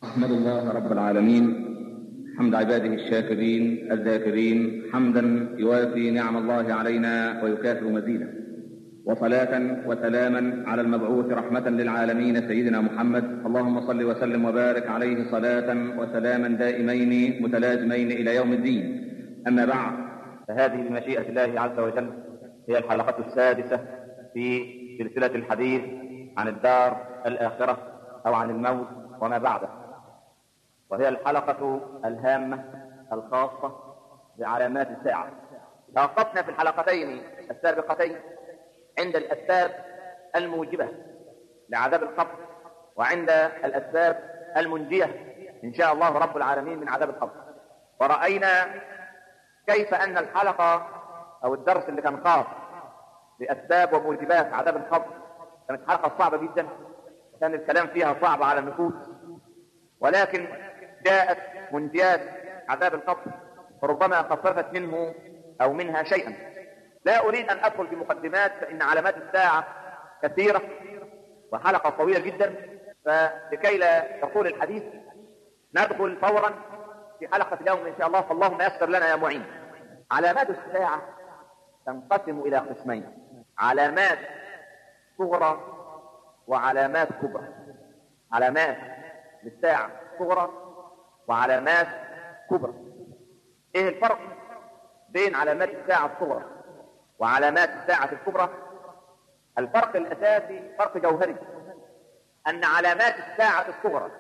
أحمد الله رب العالمين حمد عباده الشاكرين الذاكرين حمدا يوافي نعم الله علينا ويكافئ مزيدا وصلاة وسلاما على المبعوث رحمة للعالمين سيدنا محمد اللهم صل وسلم وبارك عليه صلاة وسلاما دائمين متلازمين إلى يوم الدين أما بعد فهذه بمشيئة الله عز وجل هي الحلقة السادسة في سلسلة الحديث عن الدار الآخرة أو عن الموت وما بعده وهي الحلقة الهامة الخاصة بعلامات الساعة توقفنا في الحلقتين السابقتين عند الأسباب الموجبة لعذاب القبر وعند الأسباب المنجية إن شاء الله رب العالمين من عذاب القبر ورأينا كيف أن الحلقة أو الدرس اللي كان خاص بأسباب وموجبات عذاب القبر كانت حلقة صعبة جدا كان الكلام فيها صعب على النفوس ولكن جاءت منجيات عذاب القبر فربما خففت منه أو منها شيئا لا أريد أن أدخل في مقدمات فإن علامات الساعة كثيرة وحلقة طويلة جدا فلكي لا يطول الحديث ندخل فورا في حلقة اليوم إن شاء الله فاللهم يسر لنا يا معين علامات الساعة تنقسم إلى قسمين علامات صغرى وعلامات كبرى علامات للساعة صغرى وعلامات كبرى ايه الفرق بين علامات الساعة الصغرى وعلامات الساعة الكبرى الفرق الأساسي فرق جوهري أن علامات الساعة الصغرى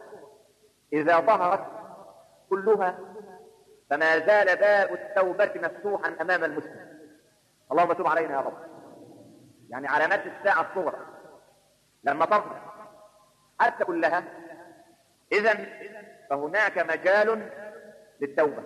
إذا ظهرت كلها فما زال باب التوبة مفتوحا أمام المسلم اللهم تب علينا يا رب يعني علامات الساعة الصغرى لما تظهر حتى كلها إذا فهناك مجال للتوبة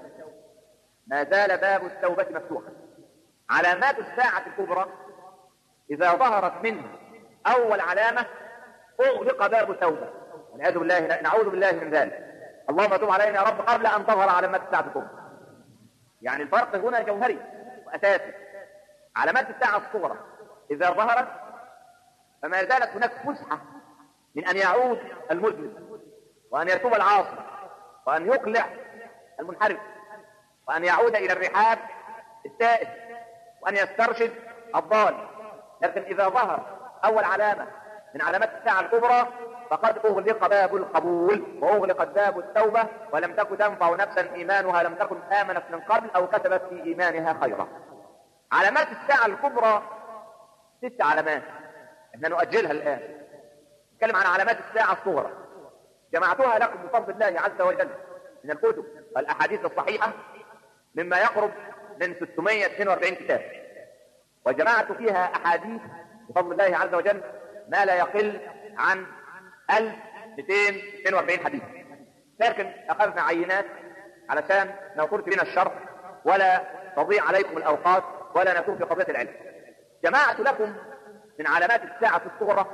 ما زال باب التوبة مفتوحا علامات الساعة الكبرى إذا ظهرت منها أول علامة أغلق باب التوبة والعياذ بالله نعوذ بالله من ذلك اللهم تب علينا يا رب قبل أن تظهر علامات الساعة الكبرى يعني الفرق هنا جوهري وأساسي علامات الساعة الصغرى إذا ظهرت فما زالت هناك فسحة من أن يعود المذنب وأن يتوب العاصي وأن يقلع المنحرف وأن يعود إلى الرحاب التائب وأن يسترشد الضال لكن إذا ظهر أول علامة من علامات الساعة الكبرى فقد أغلق باب القبول وأغلقت باب التوبة ولم تكن تنفع نفسا إيمانها لم تكن آمنت من قبل أو كتبت في إيمانها خيرا علامات الساعة الكبرى ست علامات احنا نؤجلها الآن نتكلم عن علامات الساعة الصغرى جمعتها لكم بفضل الله عز وجل من الكتب والأحاديث الصحيحة مما يقرب من 642 كتاب وجمعت فيها أحاديث بفضل الله عز وجل ما لا يقل عن 1242 حديث لكن أخذنا عينات علشان نقول بنا الشرح ولا تضيع عليكم الأوقات ولا نكون في قضية العلم جمعت لكم من علامات الساعة الصغرى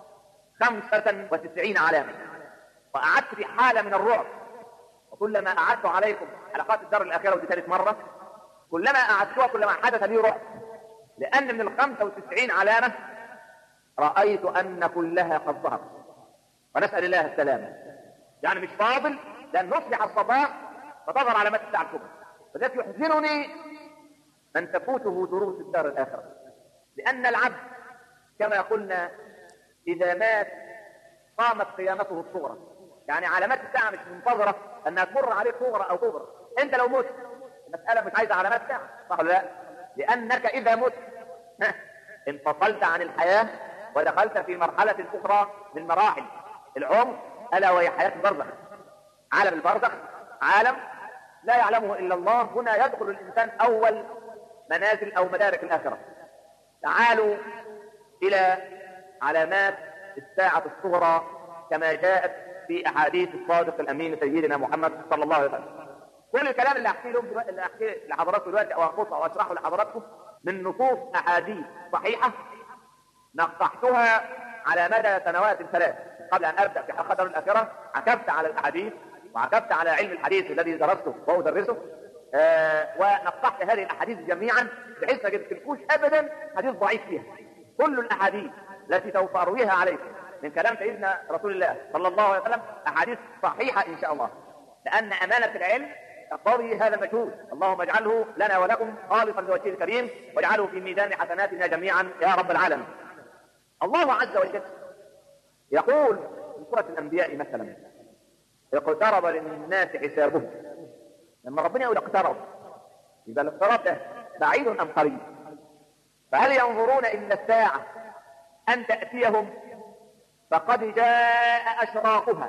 95 علامة وقعدت في حالة من الرعب وكلما أعدت عليكم حلقات الدار الأخيرة ودي ثالث مرة كلما أعدتها كلما حدث لي رعب لأن من ال 95 علامة رأيت أن كلها قد ظهرت ونسأل الله السلامة يعني مش فاضل لأن نصبح الصباح فتظهر علامات الساعة الكبرى فذلك يحزنني من تفوته دروس الدار الآخرة لأن العبد كما قلنا إذا مات قامت قيامته الصغرى يعني علامات الساعة مش منتظرة أنها تمر عليك صغرى أو كبرى أنت لو مت المسألة مش عايزة علامات ساعة صح ولا لا؟ لأنك إذا مت انفصلت عن الحياة ودخلت في مرحلة أخرى من مراحل العمر ألا وهي حياة البرزخ عالم البرزخ عالم لا يعلمه إلا الله هنا يدخل الإنسان أول منازل أو مدارك الآخرة تعالوا إلى علامات الساعة الصغرى كما جاءت في أحاديث الصادق الأمين سيدنا محمد صلى الله عليه وسلم كل الكلام اللي أحكيه لهم دلوقتي اللي أحكيه لحضراتكم دلوقتي أو أقصه أو أشرحه لحضراتكم من نصوص أحاديث صحيحة نقحتها على مدى سنوات ثلاث قبل أن أبدأ في حلقة الآخرة عكفت على الأحاديث وعكفت على علم الحديث الذي درسته وأدرسه آه ونقحت هذه الأحاديث جميعا بحيث ما جبتلكوش أبدا حديث ضعيف فيها كل الأحاديث التي سوف أرويها عليكم من كلام سيدنا رسول الله صلى الله عليه وسلم احاديث صحيحه ان شاء الله لان امانه العلم تقتضي هذا المجهود اللهم اجعله لنا ولكم خالصا لوجهه الكريم واجعله في ميزان حسناتنا جميعا يا رب العالمين الله عز وجل يقول في سوره الانبياء مثلا اقترب للناس حسابهم لما ربنا يقول اقترب يبقى الاقتراب ده بعيد ام قريب فهل ينظرون الا الساعه ان تاتيهم فقد جاء اشراقها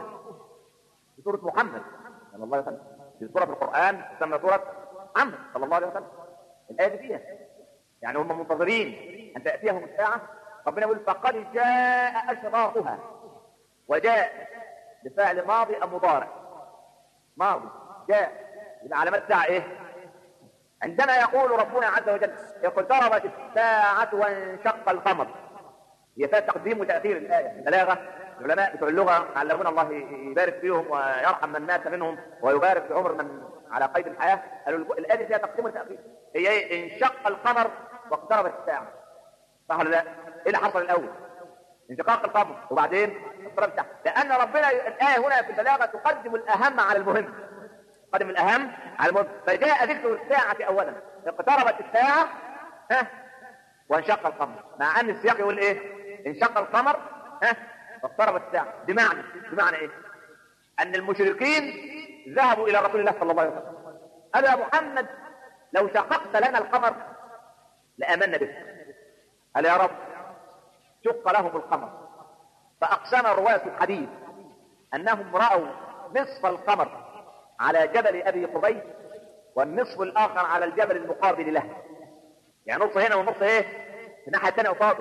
في سوره محمد صلى الله عليه وسلم في سوره القران تسمى سوره عمرو صلى الله عليه وسلم الايه دي فيها يعني هم منتظرين ان تاتيهم الساعه ربنا يقول فقد جاء اشراقها وجاء بفعل ماضي ام مضارع ماضي جاء يبقى علامات الساعه ايه عندما يقول ربنا عز وجل اقتربت الساعة وانشق القمر هي فيها تقديم وتأخير الآية البلاغة العلماء بتوع اللغة علمونا الله يبارك فيهم ويرحم من مات منهم ويبارك في عمر من على قيد الحياة قالوا الآية فيها تقديم وتأخير هي ايه انشق القمر واقتربت الساعة صح ولا لا؟ ايه اللي حصل الأول؟ انشقاق القمر وبعدين اقتربت الساعة لأن ربنا الآية هنا في البلاغة تقدم الأهم على المهم قدم الأهم على المهم فجاء ذكر الساعة أولا اقتربت الساعة ها وانشق القمر مع أن السياق يقول إيه انشق القمر ها واقتربت الساعة بمعنى بمعنى إيه أن المشركين ذهبوا إلى رسول الله صلى الله عليه وسلم قالوا يا محمد لو شققت لنا القمر لآمنا بك قال يا رب شق لهم القمر فأقسم رواة الحديث أنهم رأوا نصف القمر على جبل ابي قبيس والنصف الاخر على الجبل المقابل له يعني نص هنا ونص ايه في الناحيه الثانيه قصاده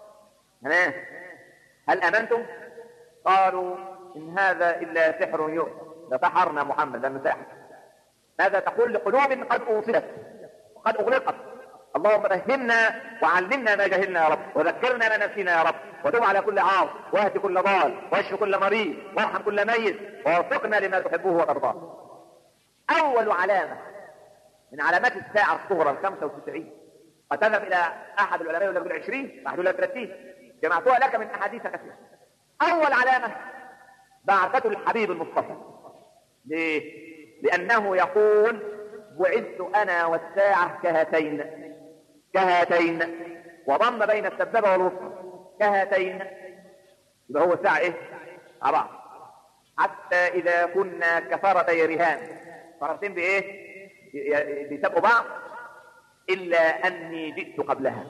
تمام هل امنتم قالوا ان هذا الا سحر يؤثر لسحرنا محمد لانه ساحر ماذا تقول لقلوب قد اوصلت وقد اغلقت اللهم فهمنا وعلمنا ما جهلنا يا رب وذكرنا ما نسينا يا رب وتب على كل عاص واهد كل ضال واشف كل مريض وارحم كل ميت ووفقنا لما تحبه وترضاه اول علامه من علامات الساعه الصغرى ال 95 قد تذهب الى احد العلماء يقول لك 20 واحد يقول لك 30 جمعتها لك من احاديث كثيره اول علامه بعثه الحبيب المصطفى ليه؟ لانه يقول بعثت انا والساعه كهاتين كهاتين وضم بين السبابه والوسطى كهاتين يبقى هو الساعه ايه؟ مع بعض حتى اذا كنا كفرتي رهان فرتين بايه؟ بيسابقوا بعض الا اني جئت قبلها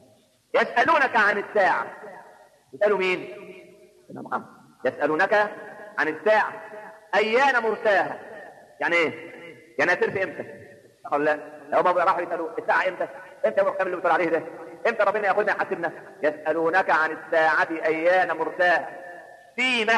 يسالونك عن الساعه يسالوا مين؟ محمد يسالونك عن الساعه ايان مرساها يعني ايه؟ يعني هترفي امتى؟ قال لا لو ما راحوا يسالوا الساعه امتى؟ امتى هو الكلام اللي بتقول عليه ده؟ امتى ربنا ياخذنا يحاسبنا؟ يسالونك عن الساعه ايان مرساها فيما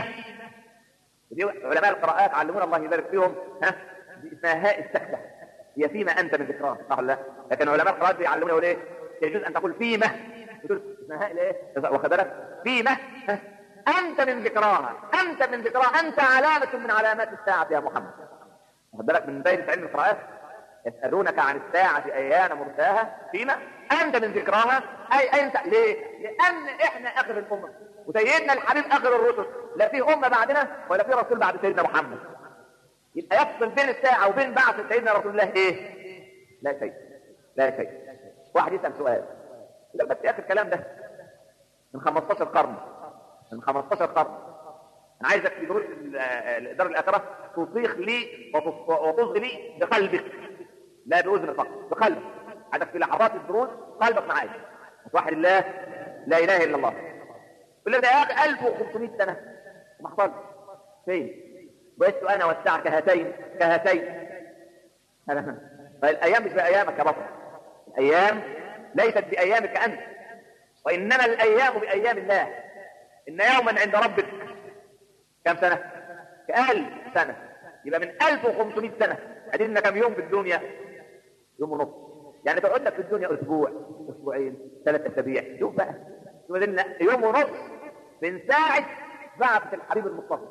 دي علماء القراءات علمونا الله يبارك فيهم ها اسمها هاء السكتة هي فيما أنت من ذكراه صح ولا لا؟ لكن علماء القراءات بيعلمونا يقول إيه؟ يجوز أن تقول فيما يقول اسمها هاء الإيه؟ واخد بالك؟ فيما ها؟ أنت من ذكراها أنت من ذكراها أنت علامة من علامات الساعة يا محمد واخد بالك من بين علم القراءات يسألونك عن الساعة أيان مرساها فيما أنت من ذكراها أي أنت ليه؟ لأن إحنا آخر الأمم وسيدنا الحبيب آخر الرسل لا فيه أمة بعدنا ولا فيه رسول بعد سيدنا محمد يبقى يفصل بين الساعة وبين بعث سيدنا رسول الله إيه؟ لا شيء لا شيء واحد يسأل سؤال لا بس يا أخي الكلام ده من 15 قرن من 15 قرن أنا عايزك في دروس الإدارة الآخرة تصيخ لي وتصغي لي بقلبك لا بأذن فقط بقلبك عايزك في لحظات الدروس قلبك معايا واحد الله لا إله إلا الله يقول لك ده يا أخي 1500 سنة ما حصلش فين؟ بعثت انا والساعه كهاتين كهاتين فالايام مش بايامك يا بطل الايام ليست بايامك انت وانما الايام بايام الله ان يوما عند ربك كم سنه كألف سنه يبقى من 1500 سنه ادينا كم يوم في الدنيا يوم ونص يعني تقعد لك في الدنيا اسبوع اسبوعين ثلاث اسابيع شوف بقى شوف يوم ونص من ساعه بعثه الحبيب المصطفى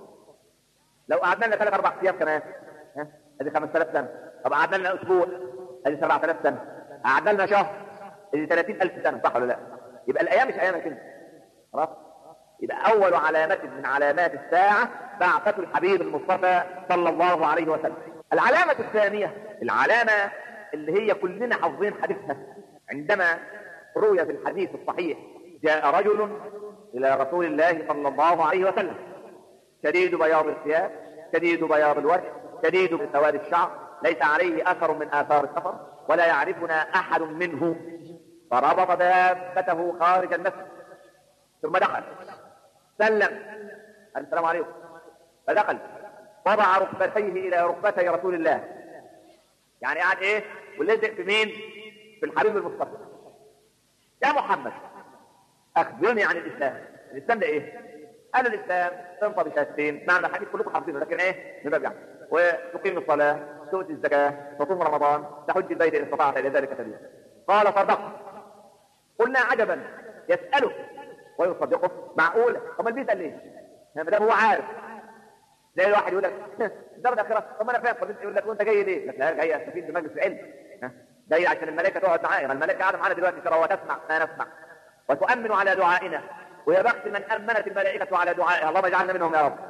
لو قعدنا لنا ثلاث اربع ايام كمان ها ادي 5000 سنه طب قعدنا لنا اسبوع ادي 7000 سنه قعدنا لنا شهر ادي 30000 سنه صح ولا لا يبقى الايام مش ايامك انت خلاص يبقى أول علامة من علامات الساعة بعثة الحبيب المصطفى صلى الله عليه وسلم العلامة الثانية العلامة اللي هي كلنا حافظين حديثها عندما روي في الحديث الصحيح جاء رجل إلى رسول الله صلى الله عليه وسلم شديد بياض الثياب شديد بياض الوجه شديد سواد الشعر ليس عليه أثر من آثار السفر ولا يعرفنا أحد منه فربط دابته خارج المسجد ثم دخل سلم قال السلام عليكم فدخل وضع ركبتيه الى ركبتي رسول الله يعني قاعد ايه ولزق في مين في الحبيب المصطفى يا محمد اخبرني عن الاسلام الاسلام ده ايه قال الاسلام تنطى بشهادتين معنى الحديث كلكم حافظينه لكن ايه من باب يعني وتقيم الصلاه تؤتي الزكاه تصوم رمضان تحج البيت ان استطعت الى ذلك سبيلا قال صدقت قلنا عجبا يسالك ويصدقه معقوله طب ما بيسال ليه؟ ما دام هو عارف زي الواحد يقول لك الدرجه الاخيره طب ما انا فاهم طب يقول لك وانت جاي ليه؟ لك لا جاي استفيد بمجلس العلم ها؟ جاي عشان الملائكه تقعد معايا ما الملائكه قاعده معانا دلوقتي ترى وتسمع ما نسمع وتؤمن على دعائنا ويا بخت من امنت الملائكه على دعائها اللهم اجعلنا منهم يا رب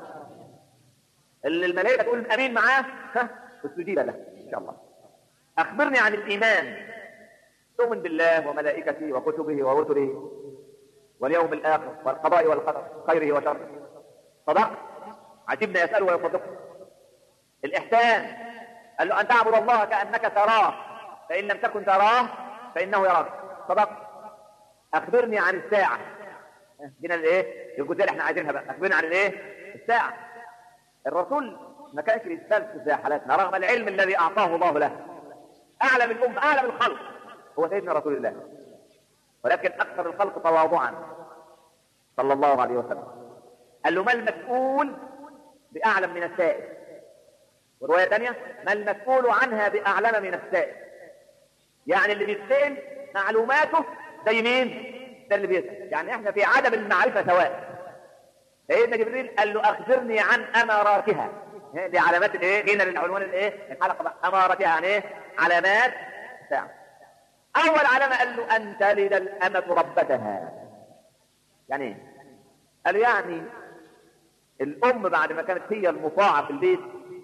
اللي الملائكه تقول امين معاه ها استجيب له ان شاء الله اخبرني عن الايمان تؤمن بالله وملائكته وكتبه ورسله واليوم الآخر والقضاء والقدر خيره وشره صدق عجبنا يسأله ويصدقه الإحسان قال له أن تعبد الله كأنك تراه فإن لم تكن تراه فإنه يراك صدق أخبرني عن الساعة جينا الإيه الجزئية اللي احنا عايزينها بقى أخبرني عن الإيه الساعة الرسول ما كانش يستلسف زي حالاتنا رغم العلم الذي أعطاه الله له أعلم الأمة أعلم الخلق هو سيدنا رسول الله ولكن أكثر الخلق تواضعا صلى الله عليه وسلم قال له ما المسؤول بأعلم من السائل ورواية ثانية ما المسؤول عنها بأعلم من السائل يعني اللي بيتسأل معلوماته زي مين؟ ده اللي بيسأل يعني احنا في عدم المعرفة سواء سيدنا جبريل قال له أخبرني عن أماراتها دي علامات الايه؟ جينا للعنوان الايه؟ الحلقة بقى أماراتها يعني ايه؟ علامات الساعة أول علامة قال له أن تلد الأمة ربتها يعني ايه؟ قال له يعني الأم بعد ما كانت هي المطاعة في البيت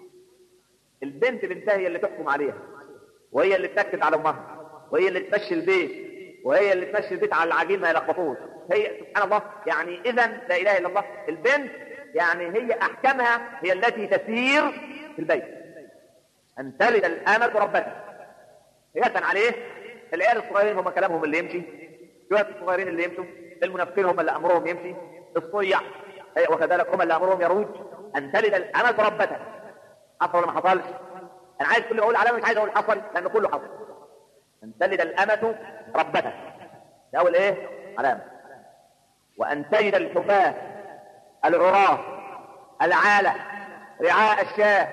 البنت بنتها هي اللي تحكم عليها وهي اللي تنكد على أمها وهي اللي تمشي البيت وهي اللي تمشي البيت على العجين ما يلخبطوش هي سبحان الله يعني إذا لا إله إلا الله البنت يعني هي أحكامها هي التي تسير في البيت أن تلد الأمة ربتها قياسا عليه العيال الصغيرين هم كلامهم اللي يمشي شوية الصغيرين اللي يمشوا المنافقين هم اللي أمرهم يمشي الصيع وكذلك هم اللي أمرهم يروج أن تلد الأمة ربتها حصل ولا ما حصلش أنا عايز كل أقول علامة مش عايز أقول حصل لأن كله حصل أن تلد الأمة ربتها ده أول إيه علامة وأن تجد الحفاة العراة العالة رعاء الشاه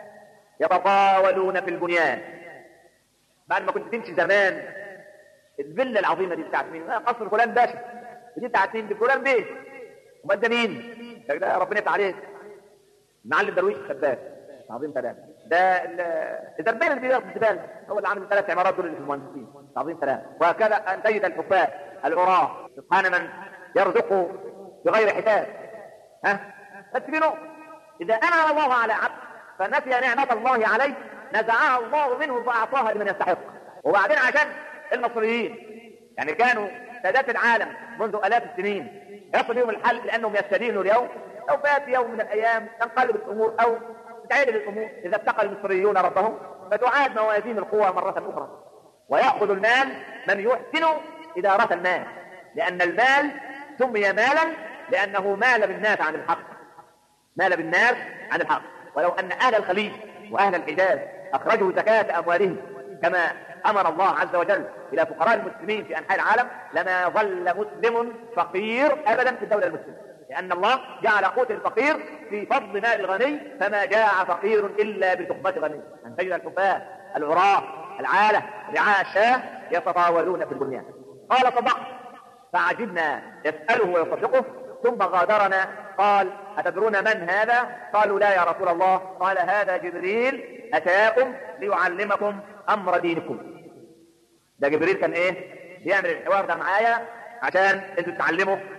يتطاولون في البنيان بعد ما كنت تمشي زمان الفيلا العظيمه دي بتاعت مين؟ آه قصر فلان باشا ودي بتاعت مين؟ دي فلان بيه امال ده مين؟ ده, ده ربنا يفتح عليك المعلم درويش السباك عظيم سلام ده الدربين اللي بياخد الزباله هو اللي عامل الثلاث عمارات دول اللي في المهندسين عظيم سلام وهكذا ان تجد الحفاة العراة سبحان من يرزقه بغير حساب ها بس في نقطه اذا انعم الله على عبد فنسي نعمه الله عليه نزعها الله منه فأعطاها لمن يستحق وبعدين عشان المصريين يعني كانوا سادات العالم منذ آلاف السنين يصل بهم الحل لأنهم يستدينوا اليوم أو فات يوم من الأيام تنقلب الأمور أو تتعدل الأمور إذا اتقى المصريون ربهم فتعاد موازين القوى مرة أخرى ويأخذ المال من يحسن إدارة المال لأن المال سمي مالا لأنه مال بالناس عن الحق مال بالناس عن الحق ولو أن أهل الخليج وأهل الحجاز أخرجوا زكاة أموالهم كما أمر الله عز وجل إلى فقراء المسلمين في أنحاء العالم لما ظل مسلم فقير أبدا في الدولة المسلمة لأن الله جعل قوت الفقير في فضل ماء الغني فما جاع فقير إلا بتقمة غني أن تجد الحفاة العراة العالة رعاء الشاه يتطاولون في البنيان قال صدقت فعجبنا يسأله ويصدقه ثم غادرنا قال أتدرون من هذا قالوا لا يا رسول الله قال هذا جبريل أتاكم ليعلمكم أمر دينكم ده جبريل كان إيه بيعمل الحوار ده معايا عشان انتوا تتعلموا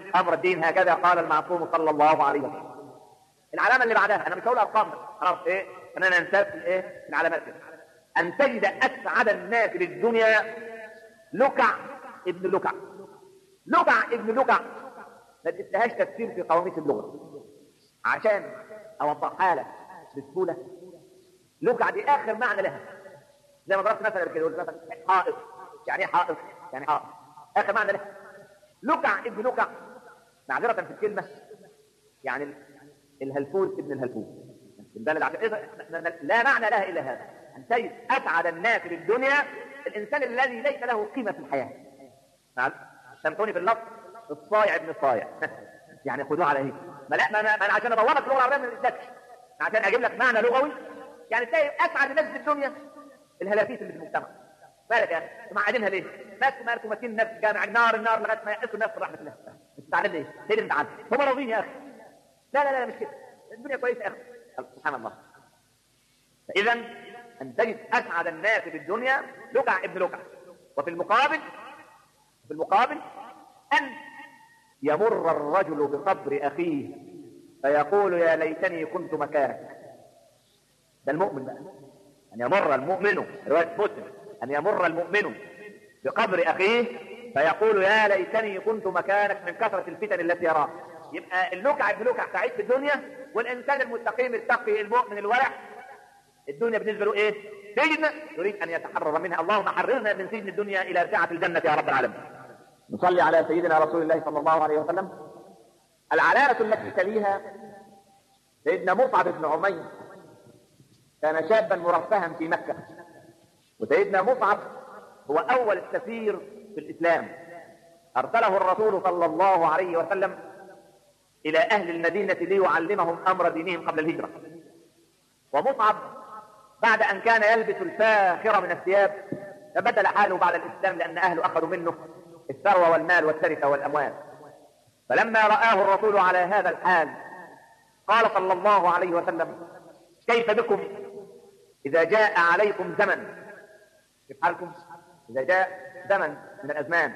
امر الدين هكذا قال المعصوم صلى الله عليه وسلم العلامه اللي بعدها انا مش هقول ارقام خلاص ايه خلينا ننسى ايه العلامات كده ان تجد اسعد الناس للدنيا لكع ابن لكع لكع ابن لكع ما اديتلهاش تفسير في قواميس اللغه عشان اوضحها لك بسهوله لكع دي اخر معنى لها زي ما ضربت مثلا كده قلت مثلا حائط يعني ايه حائط يعني حائط اخر معنى لها لكع ابن لكع معذره في الكلمه يعني الهلفوت ابن الهلفوت البلد لا معنى لها الا هذا ان تجد اسعد الناس في الدنيا الانسان الذي ليس له قيمه في الحياه نعم سامحوني في اللفظ الصايع ابن الصايع يعني خدوه على هيك ما لا ما انا ما أنا عشان ادور لك اللغه العربيه ما ادتكش عشان اجيب لك معنى لغوي يعني تلاقي اسعد الناس في الدنيا الهلافيت اللي في المجتمع مالك يعني معقدينها ليه؟ ماسكوا مالكم ماسكين الناس في الجامع النار النار لغايه ما يأسوا الناس برحمه الله انت تعالى ليه؟ ليه انت عارف؟ هم راضيين يا اخي لا لا لا مش كده الدنيا كويسه يا اخي سبحان الله فاذا ان تجد اسعد الناس في الدنيا لكع ابن لكع وفي المقابل في المقابل ان يمر الرجل بقبر اخيه فيقول يا ليتني كنت مكانك ده المؤمن بقى ان يمر المؤمن روايه مسلم ان يمر المؤمن بقبر اخيه فيقول يا ليتني كنت مكانك من كثره الفتن التي يراها يبقى اللكع ابن لكع سعيد في الدنيا والانسان المستقيم التقي المؤمن الورع الدنيا بالنسبه له ايه؟ سجن يريد ان يتحرر منها اللهم حررنا من سجن الدنيا الى رفعه الجنه يا رب العالمين. نصلي على سيدنا رسول الله صلى الله عليه وسلم. العلامه التي تليها سيدنا مصعب بن عمير كان شابا مرفها في مكه وسيدنا مصعب هو اول السفير في الاسلام ارسله الرسول صلى الله عليه وسلم الى اهل المدينه ليعلمهم امر دينهم قبل الهجره ومصعب بعد ان كان يلبس الفاخره من الثياب فبدل حاله بعد الاسلام لان اهله اخذوا منه الثروه والمال والتركه والاموال فلما راه الرسول على هذا الحال قال صلى الله عليه وسلم كيف بكم اذا جاء عليكم زمن كيف حالكم اذا جاء زمن من الازمان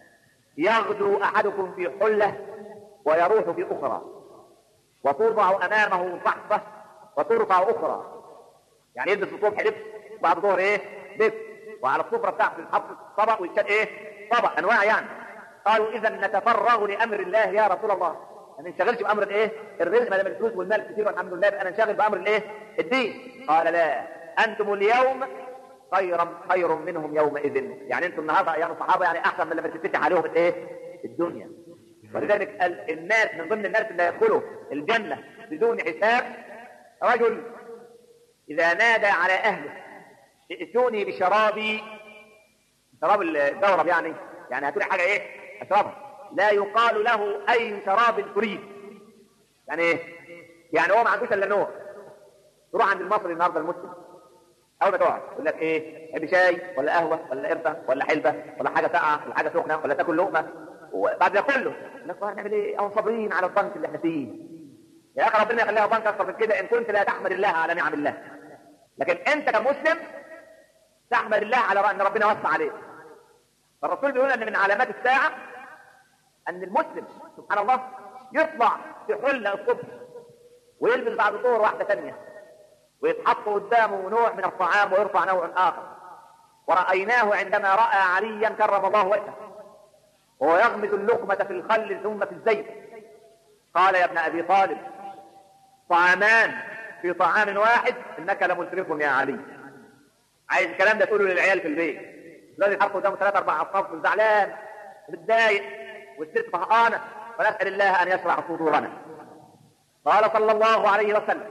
يغدو احدكم في حله ويروح في اخرى وتوضع امامه صحفه وترفع اخرى يعني يلبس الصبح لبس بعد الظهر ايه لبس وعلى السفره بتاعته يتحط طبق ويتشال ايه طبق انواع يعني قالوا اذا نتفرغ لامر الله يا رسول الله ما ننشغلش بامر الايه الرزق ما دام الفلوس والمال كتير والحمد لله انا ننشغل بامر الايه الدين قال لا انتم اليوم خيرا خير منهم يومئذ يعني انتم النهارده ايام الصحابه يعني احسن من لما تفتح عليهم الايه الدنيا ولذلك الناس من ضمن الناس اللي يدخلوا الجنه بدون حساب رجل إذا نادى على أهله ائتوني بشرابي شراب الجورب يعني يعني هاتوا لي حاجة إيه أشربها لا يقال له أي شراب تريد يعني إيه يعني هو ما عندوش إلا نوع تروح عند المصري النهارده المسلم أول ما تقعد يقول لك إيه تحب شاي ولا قهوة ولا قرفة ولا حلبة ولا حاجة ساقعة ولا حاجة سخنة ولا تاكل لقمة وبعد ده كله يقول لك هنعمل إيه أو صابرين على الضنك اللي إحنا فيه يا اخي ربنا يخليها بنك اكثر من كده ان كنت لا تحمد الله على نعم الله لكن انت كمسلم تحمد الله على ان ربنا وسع عليك فالرسول بيقول ان من علامات الساعه ان المسلم سبحان الله يطلع في حله الصبح ويلبس بعد الظهر واحده ثانيه ويتحط قدامه نوع من الطعام ويرفع نوع اخر ورايناه عندما راى عليا كرم الله وجهه وهو يغمز اللقمه في الخل ثم في الزيت قال يا ابن ابي طالب طعامان في طعام واحد انك لمسرف يا علي عايز الكلام ده تقوله للعيال في البيت الذي يتحط قدامه ثلاث اربع اصناف زعلان متضايق والست طهقانه ونسال الله ان يشرح صدورنا قال صلى الله عليه وسلم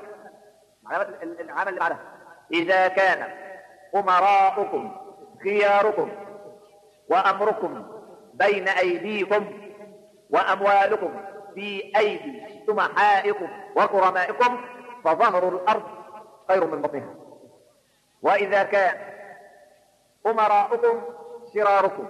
العمل اللي بعدها اذا كان امراؤكم خياركم وامركم بين ايديكم واموالكم في ايدي سمحائكم وكرمائكم فظهر الارض خير من بطنها واذا كان امراؤكم شراركم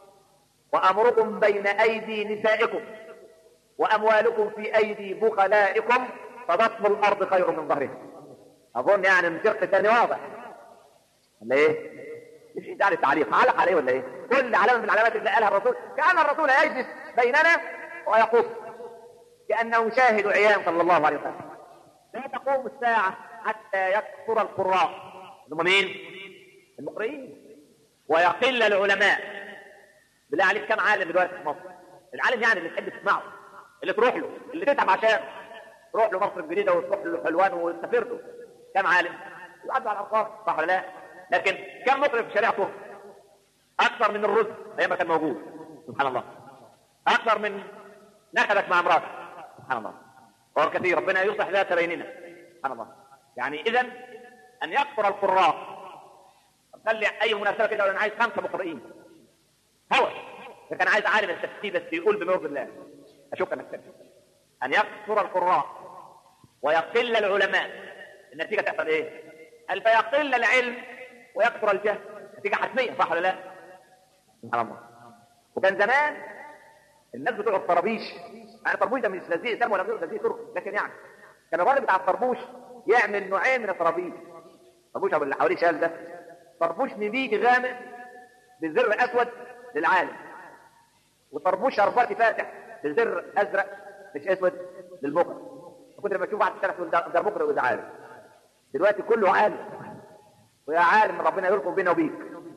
وامركم بين ايدي نسائكم واموالكم في ايدي بخلائكم فبطن الارض خير من ظهرها اظن يعني الشق الثاني واضح ولا ايه؟ مش انت على التعليق علق عليه ولا ايه؟ كل علامه من العلامات اللي قالها الرسول كان الرسول يجلس بيننا ويقص كأنه يشاهد عيان صلى الله عليه وسلم لا تقوم الساعة حتى يكثر القراء هم مين؟ المقرئين ويقل العلماء بالله عليك كم عالم دلوقتي في مصر؟ العالم يعني اللي تحب تسمعه اللي تروح له اللي تتعب عشان تروح له مصر الجديده وتروح له حلوان وتسافر له كم عالم؟ يعدوا على الارقام صح ولا لا؟ لكن كم مطرب في شريعته؟ اكثر من الرز ايام ما كان موجود سبحان الله اكثر من نكدك مع امراتك سبحان الله وهو كثير ربنا يصلح ذات بيننا سبحان الله يعني اذا ان يكثر القراء خلي اي مناسبه كده انا عايز خمسه مقرئين هوى اذا كان عايز عالم التفسير بس يقول بما يرضي الله اشك انك تفسير ان يكثر القراء ويقل العلماء النتيجه تحصل ايه؟ قال فيقل العلم ويكثر الجهل نتيجه حتميه صح ولا لا؟ سبحان الله وكان زمان الناس بتوع الطرابيش يعني الطربوش ده مش لذيذ سام ولا غير لذيذ ترك لكن يعني كان الراجل بتاع الطربوش يعمل نوعين من الطرابيش الطربوش ابو اللي حواليه شال ده طربوش نبيجي غامق بزر اسود للعالم وطربوش شرباتي فاتح بزر ازرق مش اسود للبكر كنت لما تشوف واحد ثلاث ده بكره وده عالم دلوقتي كله عالم ويا عالم ربنا يلقم بينا وبيك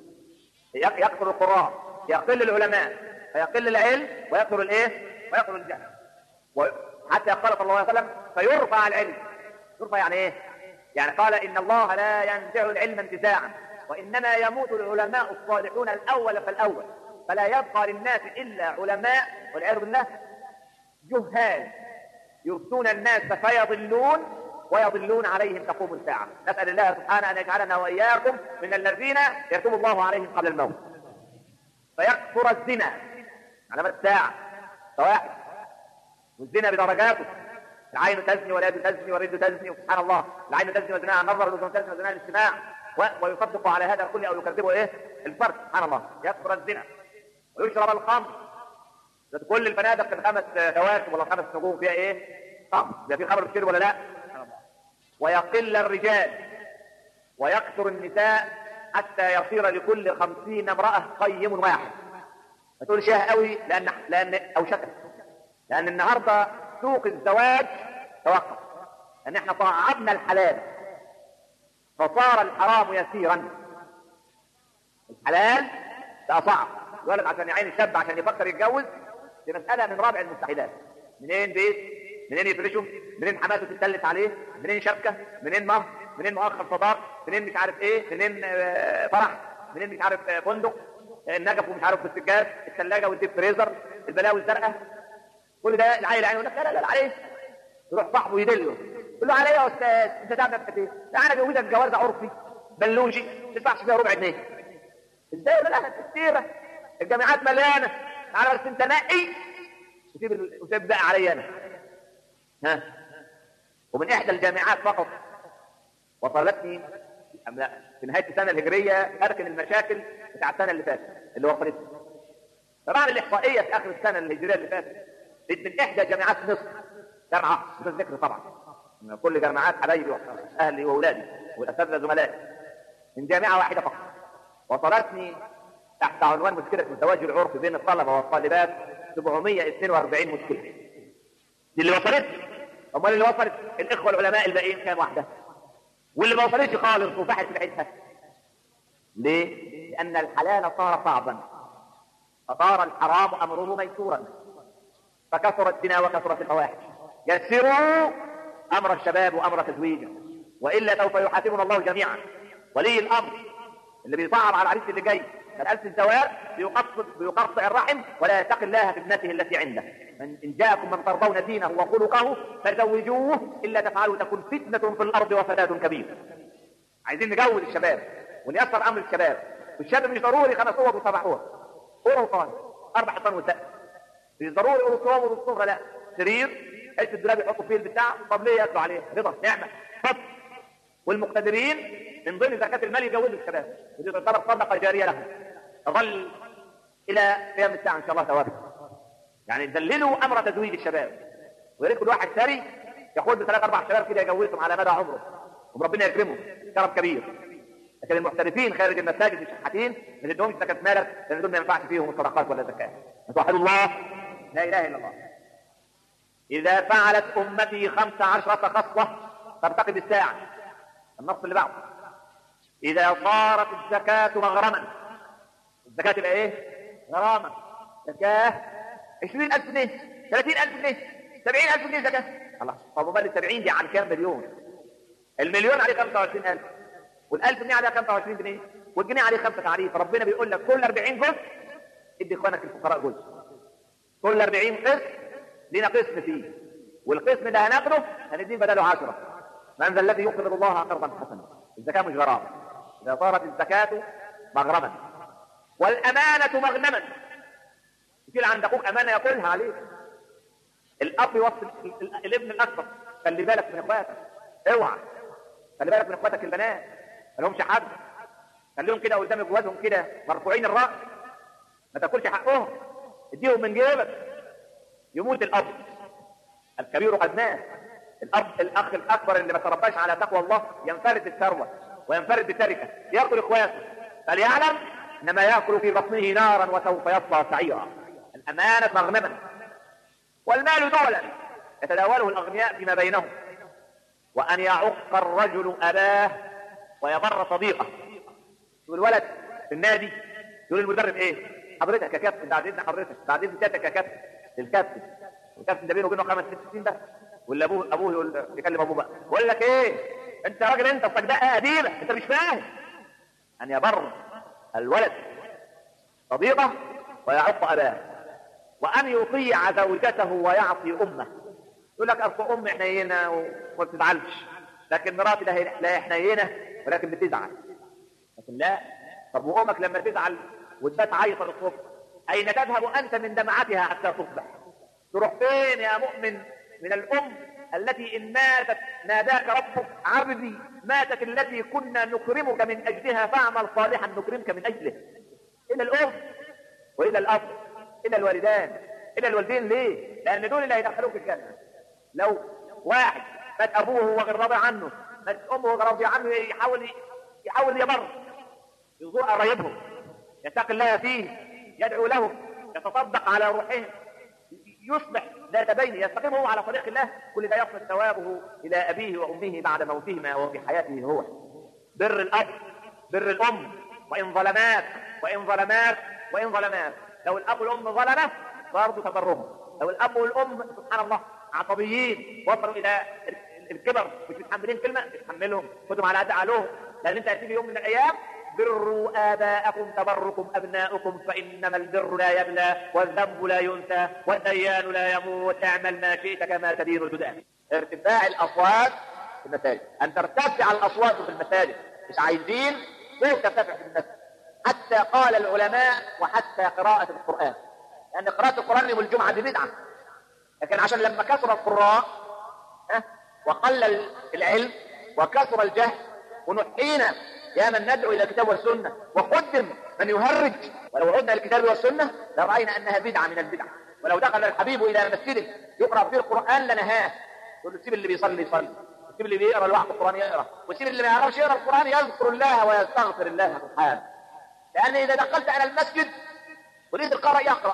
يكثر القراء يقل العلماء فيقل العلم ويكثر الايه ويكثر الجهل حتى قال صلى الله عليه وسلم فيرفع العلم يرفع يعني ايه يعني قال ان الله لا ينزع العلم انتزاعا وانما يموت العلماء الصالحون الاول فالاول فلا يبقى للناس الا علماء والعياذ بالله جهال يفتون الناس فيضلون ويضلون عليهم تقوم الساعة نسأل الله سبحانه أن يجعلنا وإياكم من الذين يتوب الله عليهم قبل الموت فيكثر الزنا علامات الساعة فواحد والزنا بدرجاته العين تزني واليد تزني واليد تزني وسبحان الله العين تزني وزناها النظر والاذن تزني وزناها الاستماع ويصدق على هذا الكل او يكذبه ايه؟ الفرد سبحان الله يكثر الزنا ويشرب الخمر كل الفنادق الخمس كواكب ولا خمس نجوم فيها ايه؟ خمر ده في خمر كتير ولا لا؟ ويقل الرجال ويكثر النساء حتى يصير لكل خمسين امرأة قيم واحد ما تقولش يا قوي لأن لأن أو شكل لأن النهاردة سوق الزواج توقف لأن احنا صعبنا الحلال فصار الحرام يسيرا الحلال بقى صعب الولد عشان يعين الشاب عشان يفكر يتجوز دي مسألة من رابع المستحيلات منين بيت منين يفرشه منين حماته تتلف عليه منين شبكة منين مهر منين مؤخر صداق منين مش عارف ايه منين آه فرح منين مش عارف آه فندق آه النجف ومش عارف السجاد الثلاجة والديب فريزر البلاوي الزرقاء كل ده العيل عينه لا لا لا عليه يروح صاحبه يدله يقول له عليه يا استاذ انت تعمل نفسك ايه؟ لا انا جوزك جواز عرفي بلوجي ما تدفعش فيها ربع جنيه ازاي لا كتيرة الجامعات مليانة تعالى بس انت نقي وتسيب وتسيب بقى عليا انا ها ومن احدى الجامعات فقط وصلتني في نهايه السنه الهجريه اركن المشاكل بتاع السنه اللي فاتت اللي وصلتني طبعا الاحصائيه في اخر السنه الهجريه اللي فاتت من احدى جامعات مصر جامعه بدون ذكر طبعا من كل جامعات حبايبي واهلي واولادي والاساتذه زملائي من جامعه واحده فقط وصلتني تحت عنوان مشكله الزواج العرفي بين الطلبه والطالبات 742 مشكله دي اللي وصلتني امال اللي وصلت الاخوه العلماء الباقيين كام واحده واللي ما وصلتش خالص وفحت في عيدها ليه؟ لان الحلال صار صعبا فصار الحرام امره ميسورا فكثر الزنا وكثرت الفواحش يسروا امر الشباب وامر تزويجه والا سوف يحاسبنا الله جميعا ولي الامر اللي بيصعب على العريس اللي جاي من ألف الزواج بيقطع, بيقطع الرحم ولا يتقي الله في ابنته التي عنده من إن جاءكم من ترضون دينه وخلقه فزوجوه إلا تفعلوا تكون فتنة في الأرض وفساد كبير عايزين نجوز الشباب ونيسر أمر الشباب والشاب مش ضروري خمس صور وسبع صور صورة وصان أربع حصان وسقف مش ضروري يقولوا صور والصورة لا سرير حيث الدولاب يحطوا فيه البتاع طب ليه ياكلوا عليه رضا نعمة فضل والمقتدرين من ضمن زكاة المال يجوزوا الشباب ودي تعتبر صدقة جارية لهم تظل إلى قيام الساعة إن شاء الله ثوابت يعني دللوا أمر تزويج الشباب ويا ريت كل واحد ثري ياخد بثلاث أربع شباب كده يجوزهم على مدى عمره وربنا يكرمه كرم كبير لكن المحترفين خارج المساجد الشحاتين ما تدهمش زكاة مالك لأن دول ما ينفعش فيهم الصدقات ولا الزكاة توحدوا الله لا إله إلا الله إذا فعلت أمتي خمس عشرة خصلة ترتقب الساعة النص اللي بعده إذا صارت الزكاة مغرما الزكاة تبقى إيه؟ غرامة زكاة 20000 جنيه 30000 جنيه 70000 جنيه زكاة الله طب وبال ال 70 دي على كام مليون؟ المليون عليه 25000 وال1000 جنيه عليها 25 جنيه والجنيه عليه خمسة تعريف ربنا بيقول لك كل 40 جزء ادي اخوانك الفقراء جزء كل 40 قسط لنا قسم فيه والقسم ده هناخده هنديه بداله 10 من ذا الذي يقرض الله قرضا حسنا الزكاة مش غرامة إذا صارت الزكاة مغرما والأمانة مغنما يصير عند أخوك أمانة يقولها عليك الأب يوصي الابن الأكبر خلي بالك من إخواتك اوعى خلي بالك من إخواتك البنات ما لهمش حد خليهم كده قدام جوازهم كده مرفوعين الرأس ما تاكلش حقهم اديهم من جيبك يموت الأب الكبير قد مات الأب الأخ الأكبر اللي ما ترباش على تقوى الله ينفرد بالثروة وينفرد بالتركة يقتل إخواته فليعلم إنما يأكل في بطنه نارا وسوف يصلى سعيرا الأمانة مغنما والمال دولا يتداوله الأغنياء فيما بينهم وأن يعق الرجل أباه ويبر صديقه يقول الولد في النادي يقول المدرب ايه حضرتك يا كابتن بعد اذن حضرتك بعد اذن سيادتك يا كابتن الكابتن الكابتن ده بينه وبينه خمس ست سنين بس ولا ابوه ابوه يقول يكلم ابوه بقى يقول لك ايه انت راجل انت صدقها قديمه انت مش فاهم ان يبر الولد صديقه ويعق اباه وان يطيع زوجته ويعصي امه يقول لك اصل امي حنينه وما بتزعلش لكن مراتي لا هي- لا هي حنينه ولكن بتزعل لكن لا طب وامك لما تزعل وتبات عيطه للصبح اين تذهب انت من دمعتها حتى تصبح تروح فين يا مؤمن من الام التي ان ماتت ناداك ربك عبدي ماتت التي كنا نكرمك من اجلها فاعمل صالحا نكرمك من اجله الى الام والى الاب الى الوالدان الى الوالدين ليه؟ لان دول اللي هيدخلوك الجنه لو واحد مات ابوه وهو غير راضي عنه مات امه وهو غير راضي عنه يحاول يحاول يبر يزور قرايبهم يتقي الله فيه يدعو له يتصدق على روحهم يصبح ذات بين يستقيم هو على طريق الله كل ده يصل ثوابه الى ابيه وامه بعد موتهما وفي حياته هو بر الاب بر الام وان ظلماك وان ظلماك وان ظلماك لو الاب والام ظلمه برضه تبرهم لو الاب والام سبحان الله عصبيين وصلوا الى الكبر مش متحملين كلمه تحملهم خدهم على قد عقلهم لان انت هتيجي يوم من الايام بروا آباءكم تبركم أبناؤكم فإنما البر لا يبلى والذنب لا ينسى والديان لا يموت اعمل ما شئت كما تدين الجدال ارتفاع الأصوات في المساجد أن ترتفع الأصوات في المساجد مش عايزين صوت ترتفع في المسجد حتى قال العلماء وحتى قراءة القرآن لأن قراءة القرآن يوم الجمعة دي بدعة لكن عشان لما كثر القراء ها، وقل العلم وكثر الجهل ونحينا يا من ندعو الى الكتاب والسنه وقدم من يهرج ولو عدنا للكتاب والسنه لراينا انها بدعه من البدع ولو دخل الحبيب الى مسجده يقرا فيه القران لنهاه يقول له سيب اللي بيصلي يصلي وسيب اللي بيقرا لوحده القران يقرا وسيب اللي ما يعرفش يقرا القران يذكر الله ويستغفر الله سبحانه لان اذا دخلت على المسجد ولقيت القارئ يقرا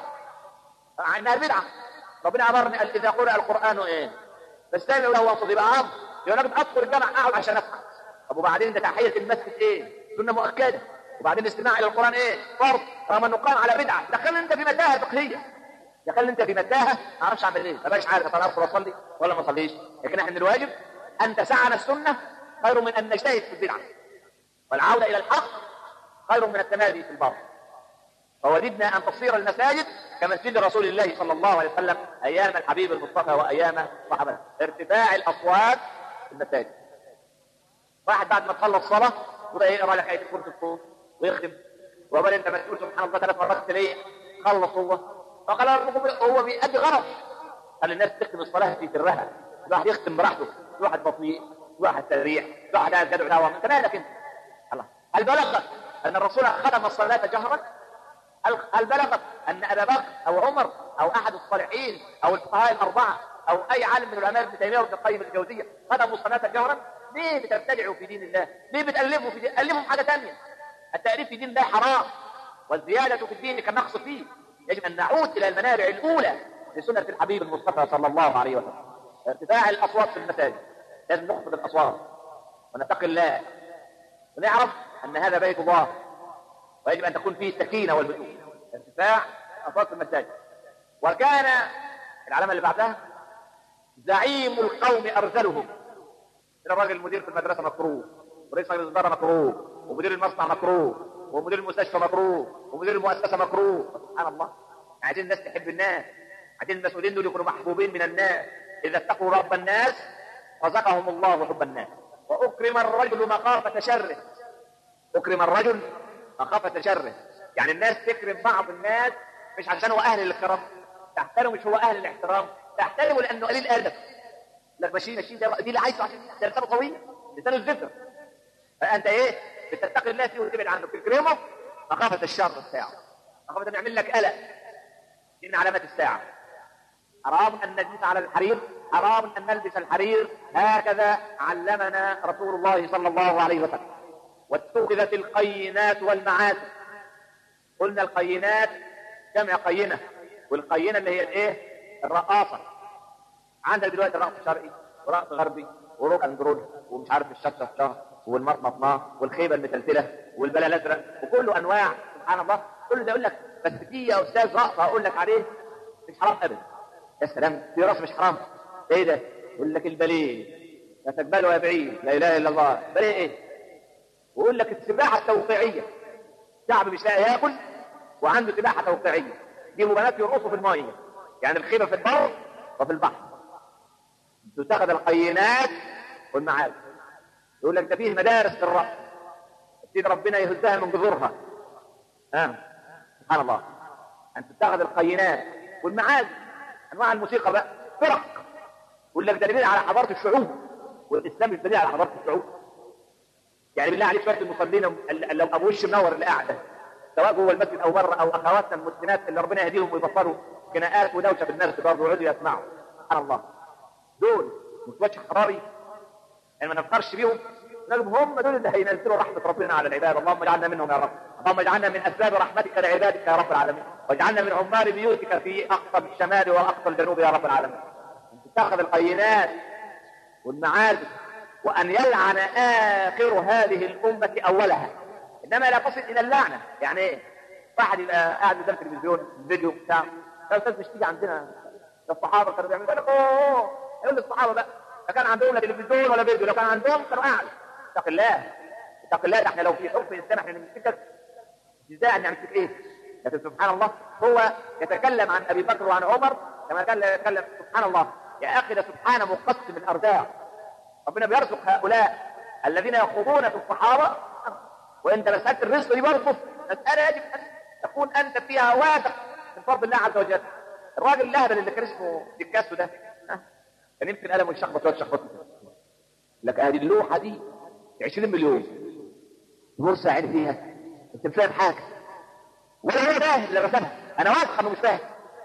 مع انها بدعه ربنا امرني قال اذا قرأ القران ايه فاستمعوا له وانصتوا يبقى امر يقول لك ادخل الجامع اقعد عشان افهم طب وبعدين ده تحيه المسجد ايه؟ سنه مؤكده وبعدين الاستماع الى القران ايه؟ فرض رغم انه قام على بدعه دخلني انت في متاهه فقهيه دخلني انت في متاهه ما اعرفش اعمل ايه ما بقاش عارف انا ادخل اصلي ولا ما اصليش لكن احنا من الواجب ان تسعنا السنه خير من ان نجتهد في البدعه والعوده الى الحق خير من التمادي في الباطل فوددنا ان تصير المساجد كمسجد رسول الله صلى الله عليه وسلم ايام الحبيب المصطفى وايام صحابته ارتفاع الاصوات في المساجد واحد بعد ما تخلص صلاه يبقى يقرا لك ايه كرة الصوت ويختم وقال انت مسؤول سبحان الله ثلاث مرات ليه خلص هو فقال ربكم هو بيأدي غرض قال الناس تختم الصلاه في سرها الواحد يختم براحته واحد بطيء واحد سريع واحد قاعد يدعو دعوه انت مالك انت الله هل بلغ ان الرسول ختم الصلاه جهرا هل هل بلغت ان ابا بكر او عمر او احد الصالحين او الفقهاء الاربعه او اي عالم من علماء ابن تيميه وابن القيم الجوزيه ختموا الصلاه جهرا؟ ليه بتبتدعوا في دين الله؟ ليه بتالفوا في دين؟ الفوا في حاجه ثانيه. التاليف في دين الله حرام والزياده في الدين كالنقص فيه. يجب ان نعود الى المنابع الاولى في سنة الحبيب المصطفى صلى الله عليه وسلم ارتفاع الأصوات في المساجد لازم نخفض الأصوات ونتقي الله ونعرف أن هذا بيت الله ويجب أن تكون فيه السكينة والهدوء ارتفاع الأصوات في المساجد وكان العلامة اللي بعدها زعيم القوم أرذلهم الراجل المدير في المدرسة مكروه ورئيس مجلس الإدارة مكروه ومدير المصنع مكروه ومدير المستشفى مكروه ومدير المؤسسة مكروه سبحان الله عايزين الناس تحب الناس عايزين المسؤولين دول يكونوا محبوبين من الناس إذا اتقوا رب الناس رزقهم الله حب الناس وأكرم الرجل مخافة شره أكرم الرجل مخافة شره يعني الناس تكرم بعض الناس مش عشان هو أهل الاكرام تحترمه مش هو أهل الاحترام تحترمه لأنه قليل أدب لك ماشي ماشي ده دي اللي عايزه عشان ده لسانه طويل لسانه الزفر فأنت إيه بتتقي الله فيه وتبعد عنه تكرمه مخافة الشر بتاعه مخافة أن يعمل لك قلق دي من علامات الساعة حرام أن نجلس على الحرير حرام أن نلبس الحرير هكذا علمنا رسول الله صلى الله عليه وسلم واتخذت القينات والمعازف قلنا القينات جمع قينة والقينة اللي هي الايه الرقاصة عندك دلوقتي رقص شرقي ورقص غربي وروك اند رول ومش عارف الشطة شهر والمطمطماه والخيبة المتلتلة والبلا الازرق وكله انواع سبحان الله كل ده يقول لك بس في يا استاذ رقص اقول لك عليه مش حرام ابدا يا سلام في رقص مش حرام ايه ده يقول لك الباليه لا تقبله يا بعيد لا اله الا الله باليه ايه ويقول لك السباحه التوقيعيه شعب مش لاقي ياكل وعنده سباحه توقيعيه دي بنات يرقصوا في الميه يعني الخيبه في البر وفي البحر تتخذ القينات والمعارف يقول لك ده فيه مدارس للرقص سيد ربنا يهزها من جذورها آه. سبحان الله ان تتخذ القينات والمعازف انواع الموسيقى بقى فرق يقول لك ده دليل على حضاره الشعوب والاسلام مش دليل على حضاره الشعوب يعني بالله عليك شويه المصلين لو ابو وش منور اللي قاعد ده سواء جوه المسجد او بره او اخواتنا المسلمات اللي ربنا يهديهم ويبطلوا خناقات ودوشه في الناس برضه يقعدوا يسمعوا سبحان الله دول مش وجه حراري يعني ما نفكرش بيهم نجم هم دول اللي هينزلوا رحمه ربنا على العباد اللهم اجعلنا منهم يا رب اللهم اجعلنا من اسباب رحمتك لعبادك يا رب العالمين واجعلنا من عمار بيوتك في اقصى الشمال واقصى الجنوب يا رب العالمين ان تتخذ القينات والمعازف وأن يلعن آخر هذه الأمة أولها إنما لا تصل إلى اللعنة يعني إيه؟ واحد يبقى قاعد قدام التلفزيون فيديو بتاع يا أستاذ مش تيجي عندنا الصحابة كانوا بيعملوا لك أوه يقول للصحابة بقى لا كان عندهم لا تلفزيون ولا فيديو لو كان عندهم كانوا قاعد اتق الله اتق الله ده احنا لو في حكم الإسلام احنا نمسكك جزاء نمسك إيه؟ لكن سبحان الله هو يتكلم عن أبي بكر وعن عمر كما كان يتكلم سبحان الله يا أخي ده سبحانه مقسم الأرزاق ربنا بيرزق هؤلاء الذين يخوضون في الصحابة وانت مسألة الرزق دي برضه مسألة يجب أن تكون أنت فيها واثق من فضل الله عز وجل الراجل الأهبل اللي كان اسمه ديكاسو ده كان يمكن قلمه يشخبط ولا يشخبط لك هذه اللوحة دي 20 مليون بورصة عين فيها انت مش فاهم حاجة ولا هو فاهم اللي رسمها انا واثق انه مش فاهم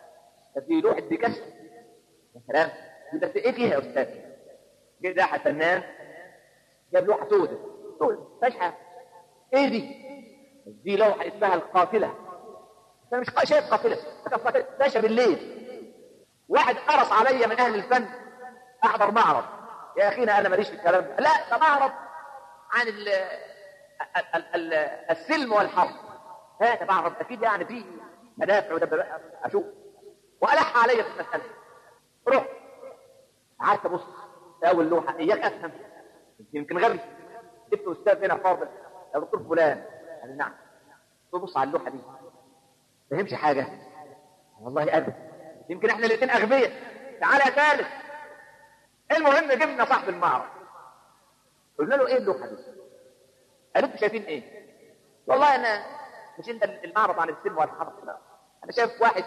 دي لوحة ديكاسو يا سلام بس ايه فيها يا استاذ جه ده فنان جاب لوحه سودة سودة مفيهاش حاجه ايه دي؟ دي لوحه اسمها القافله انا مش شايف قافله قافله باشا بالليل واحد قرص عليا من اهل الفن احضر معرض يا اخينا انا ماليش في الكلام ده لا ده معرض عن ال ال ال السلم والحرب هذا معرض اكيد يعني فيه مدافع ودبابات اشوف والح عليا في المساله رحت قعدت ابص اول لوحه اياك افهم يمكن غبي جبت استاذ هنا فاضل يا دكتور فلان قال نعم بص على اللوحه دي ما فهمش حاجه والله ابدا يمكن احنا الاثنين اغبياء تعالى يا ثالث المهم جبنا صاحب المعرض قلنا له ايه اللوحه دي؟ قال انتوا شايفين ايه؟ والله انا مش انت المعرض عن السلم والحرب لا انا شايف واحد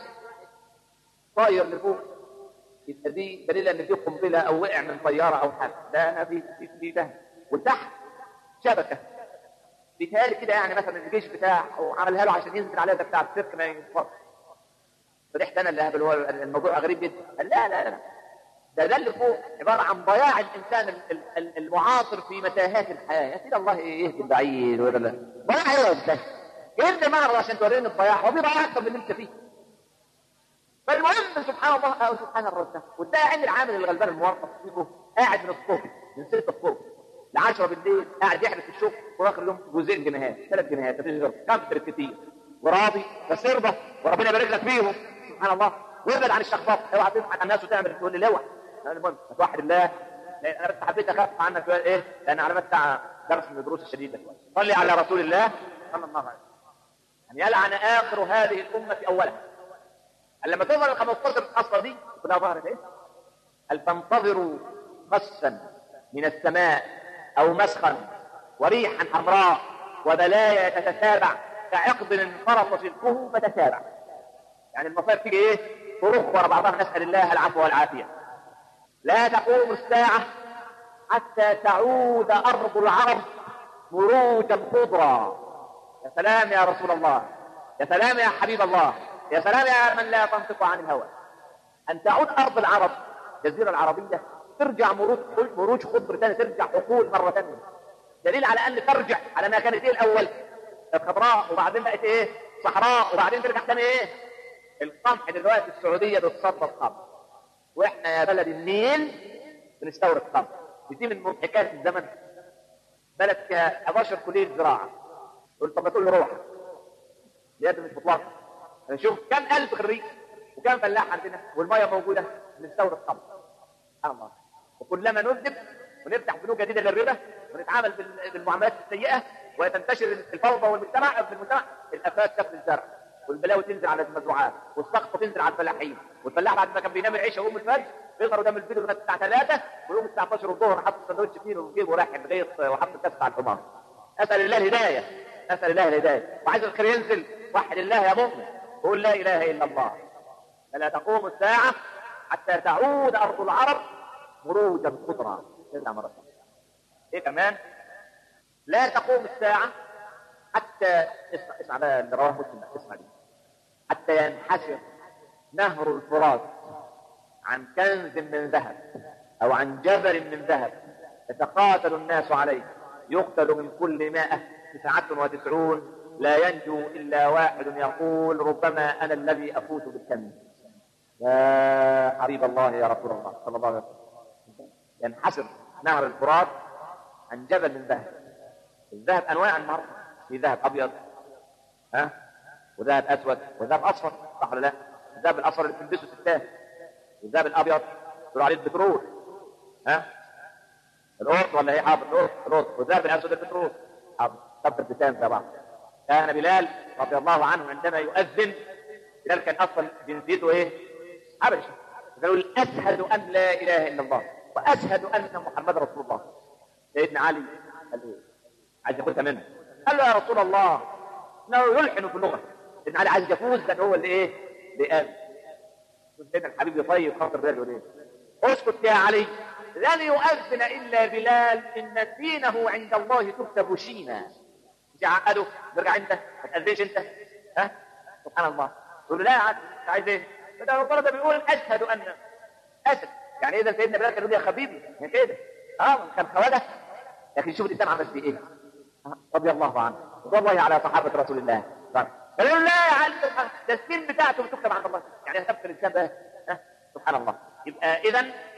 طاير لفوق يبقى دي دليل ان في قنبله او وقع من طياره او حاجه ده انا في في في ده وتحت شبكه بيتهيألي كده يعني مثلا الجيش بتاع وعملها له عشان ينزل عليها ده بتاع السيرك ما ينفضش فرحت انا اللي هبل هو الموضوع غريب جدا قال لا لا لا ده ده اللي فوق عباره عن ضياع الانسان المعاصر في متاهات الحياه يا سيدي الله يهدي البعيد ولا لا ضياع ايه يا استاذ؟ جبت معرض عشان توريني الضياع هو في ضياع اكتر من اللي انت فيه فالمهم عامل سبحان الله او سبحان الرب وتلاقي عند العامل الغلبان الموظف فيكم قاعد من الصبح من 6 الصبح ل 10 بالليل قاعد يحلف في الشغل واخر اليوم جزئين جنيهات ثلاث جنيهات مفيش غير كم كتير وراضي بس ارضى وربنا يبارك لك فيهم سبحان الله وابعد عن الشخبطه اوعى تضحك على الناس وتعمل تقول لي اوعى المهم توحد الله لان انا بس حبيت اخفف عنك شويه ايه لان علامات ساعه درس من الدروس الشديده شويه صلي على رسول الله صلى الله عليه وسلم ان يلعن اخر هذه الامه اولها قال لما تظهر ال 15 الاصفر دي كلها ظهرت ايه؟ قال فانتظروا خسا من السماء او مسخا وريحا حمراء وبلايا تتتابع كعقد انفرط شركه فتتابع يعني المصائب تيجي ايه؟ ترخ ورا بعضها نسال الله العفو والعافيه لا تقوم الساعه حتى تعود ارض العرب مروجا خضرا يا سلام يا رسول الله يا سلام يا حبيب الله يا سلام يا من لا تنطق عن الهوى ان تعود ارض العرب الجزيره العربيه ترجع مروج مروج خضر ثاني ترجع حقول مره ثانيه دليل على ان ترجع على ما كانت ايه الاول الخضراء وبعدين بقت ايه صحراء وبعدين ترجع ثاني ايه القمح دلوقتي السعوديه بتصدر قمح واحنا يا بلد النيل بنستورد قمح دي من مضحكات الزمن بلد فيها 11 كليه زراعه تقول طب ما تقول لي روح دي مش مطلقه نشوف كم الف خريج وكم فلاح عندنا والميه موجوده بنستورد قمح سبحان الله وكلما نذنب ونفتح بنوك جديده للربا ونتعامل بال- بالمعاملات السيئه وتنتشر الفوضى والمجتمع في المجتمع الافات تاكل الزرع والبلاوي تنزل على المزروعات والسقطه تنزل على الفلاحين والفلاح بعد ما كان بينام العشاء ويقوم الفجر بيقدر قدام الفيديو لغايه الساعه 3 ويقوم الساعه 12 الظهر حط سندوتش فيه وجيبه ورايح الغيط وحط الكاس على الحمار اسال الله الهدايه اسال الله الهدايه وعايز الخير ينزل وحد الله يا مؤمن قول لا اله الا الله فلا تقوم الساعه حتى تعود ارض العرب مروجا خضرا تسع مرات ايه كمان لا تقوم الساعه حتى اسمع اسمع بقى اللي رواه مسلم بقى، اسمع دي حتى ينحسر نهر الفرات عن كنز من ذهب او عن جبل من ذهب يتقاتل الناس عليه يقتل من كل مائة تسعة وتسعون لا ينجو إلا واحد يقول ربما أنا الذي أفوت بالكنز يا حبيب الله يا رسول الله صلى الله عليه وسلم ينحسر نهر الفرات عن جبل من ذهب الذهب أنواع النهر في ذهب أبيض ها وذهب أسود وذهب أصفر صح ولا لا؟ الذهب الأصفر اللي بتلبسه ستات والذهب الأبيض يقولوا عليه البترول ها القرط ولا ايه حاضر القرط القرط والذهب الاسود البترول حاضر طب البتان زي بعض كان بلال رضي الله عنه عندما يؤذن بلال كان اصلا جنسيته ايه؟ حبشي قالوا اشهد ان لا اله الا الله واشهد ان محمد رسول الله سيدنا علي قال ايه؟ عايز ياخدها منه قال له يا رسول الله انه يلحن في اللغه سيدنا علي عايز يفوز لان هو اللي ايه؟ اللي قال سيدنا الحبيب يطيب خاطر بلال يقول ايه؟ اسكت يا علي لن يؤذن الا بلال ان دينه عند الله تكتب شينا مش يعقده برجع انت ما تاذيش انت ها سبحان الله يقول له لا يا عم انت عايز ايه؟ ده ربنا ده بيقول اشهد ان اشهد يعني اذا سيدنا بلال كان يقول يا حبيبي يعني كده اه كان خواجه لكن شوف الانسان عمل فيه ايه آه، رضي الله عنه رضي الله على صحابه رسول الله قال له لا يا علي سبحان ده السن بتاعته بتكتب عند الله يعني هتبقى الانسان ده ها سبحان الله يبقى اذا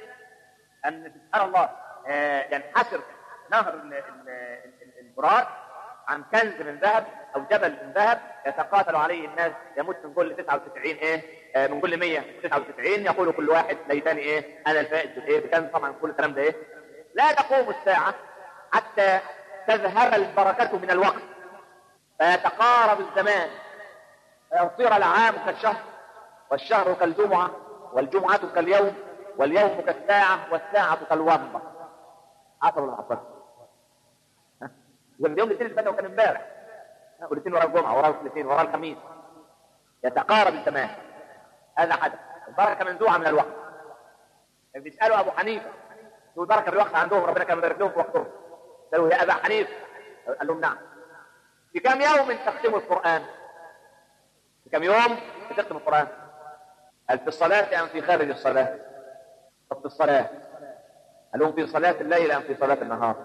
ان سبحان الله آه، ينحسر نهر ال- ال- ال- الفرات عن كنز من ذهب او جبل من ذهب يتقاتل عليه الناس يموت من كل 99 ايه آه، من كل 199 يقول كل واحد ليتني ايه انا الفائز بالايه بكنز طبعا كل الكلام ده ايه لا تقوم الساعه حتى تذهب البركه من الوقت فيتقارب الزمان فيصير العام كالشهر والشهر كالجمعه والجمعه كاليوم واليوم كالساعة والساعة كالوضع حصل ولا حصل؟ ها؟ يبقى اليوم الاثنين اللي فات كان امبارح ها؟ والاثنين ورا الجمعة ورا الاثنين ورا الخميس يتقارب الزمان هذا حدث البركة منزوعة من الوقت بيسألوا أبو حنيفة يقول البركة في الوقت عندهم ربنا كان مبارك لهم في وقتهم قالوا يا أبا حنيفة قال لهم نعم في كم يوم تختم القرآن؟ في كم يوم تختم القرآن؟ هل في الصلاة أم في خارج الصلاة؟ طب في الصلاة هل هم في صلاة الليل أم في صلاة النهار؟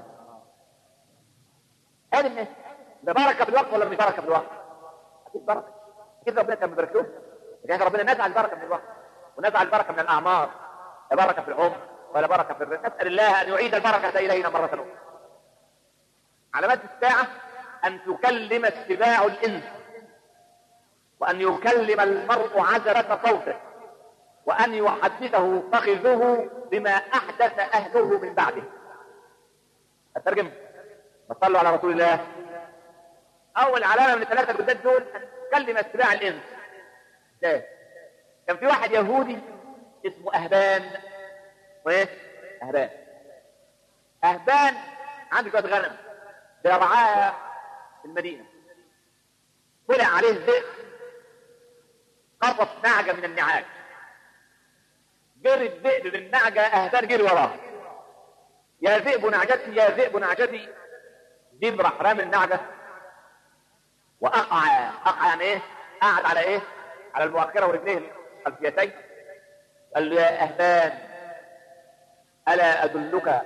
هذه الناس ده بركة في الوقت ولا مش بركة في الوقت؟ أكيد بركة كده ربنا كان مبارك لهم لكن ربنا نزع البركة من الوقت ونجعل البركه من الاعمار لا بركه في العمر ولا بركه في الرزق نسال الله ان يعيد البركه الينا مره اخرى علامات الساعه ان تكلم السباع الانس وان يكلم المرء عزله صوته وان يحدثه فخذه بما احدث اهله من بعده اترجم صلوا على رسول الله اول علامه من الثلاثه الجداد دول ان تكلم السباع الانس ده كان في واحد يهودي اسمه اهبان وايه اهبان اهبان عنده شويه غنم بيرعاها في المدينه طلع عليه ذئب قطف نعجه من النعاج جري الذئب بالنعجه اهبان جري وراه يا ذئب نعجتي يا ذئب نعجتي ذئب راح رامي النعجه واقع اقع يعني ايه قعد على ايه على المؤخره ورجليه الخلفيتين قال له يا اهبان الا ادلك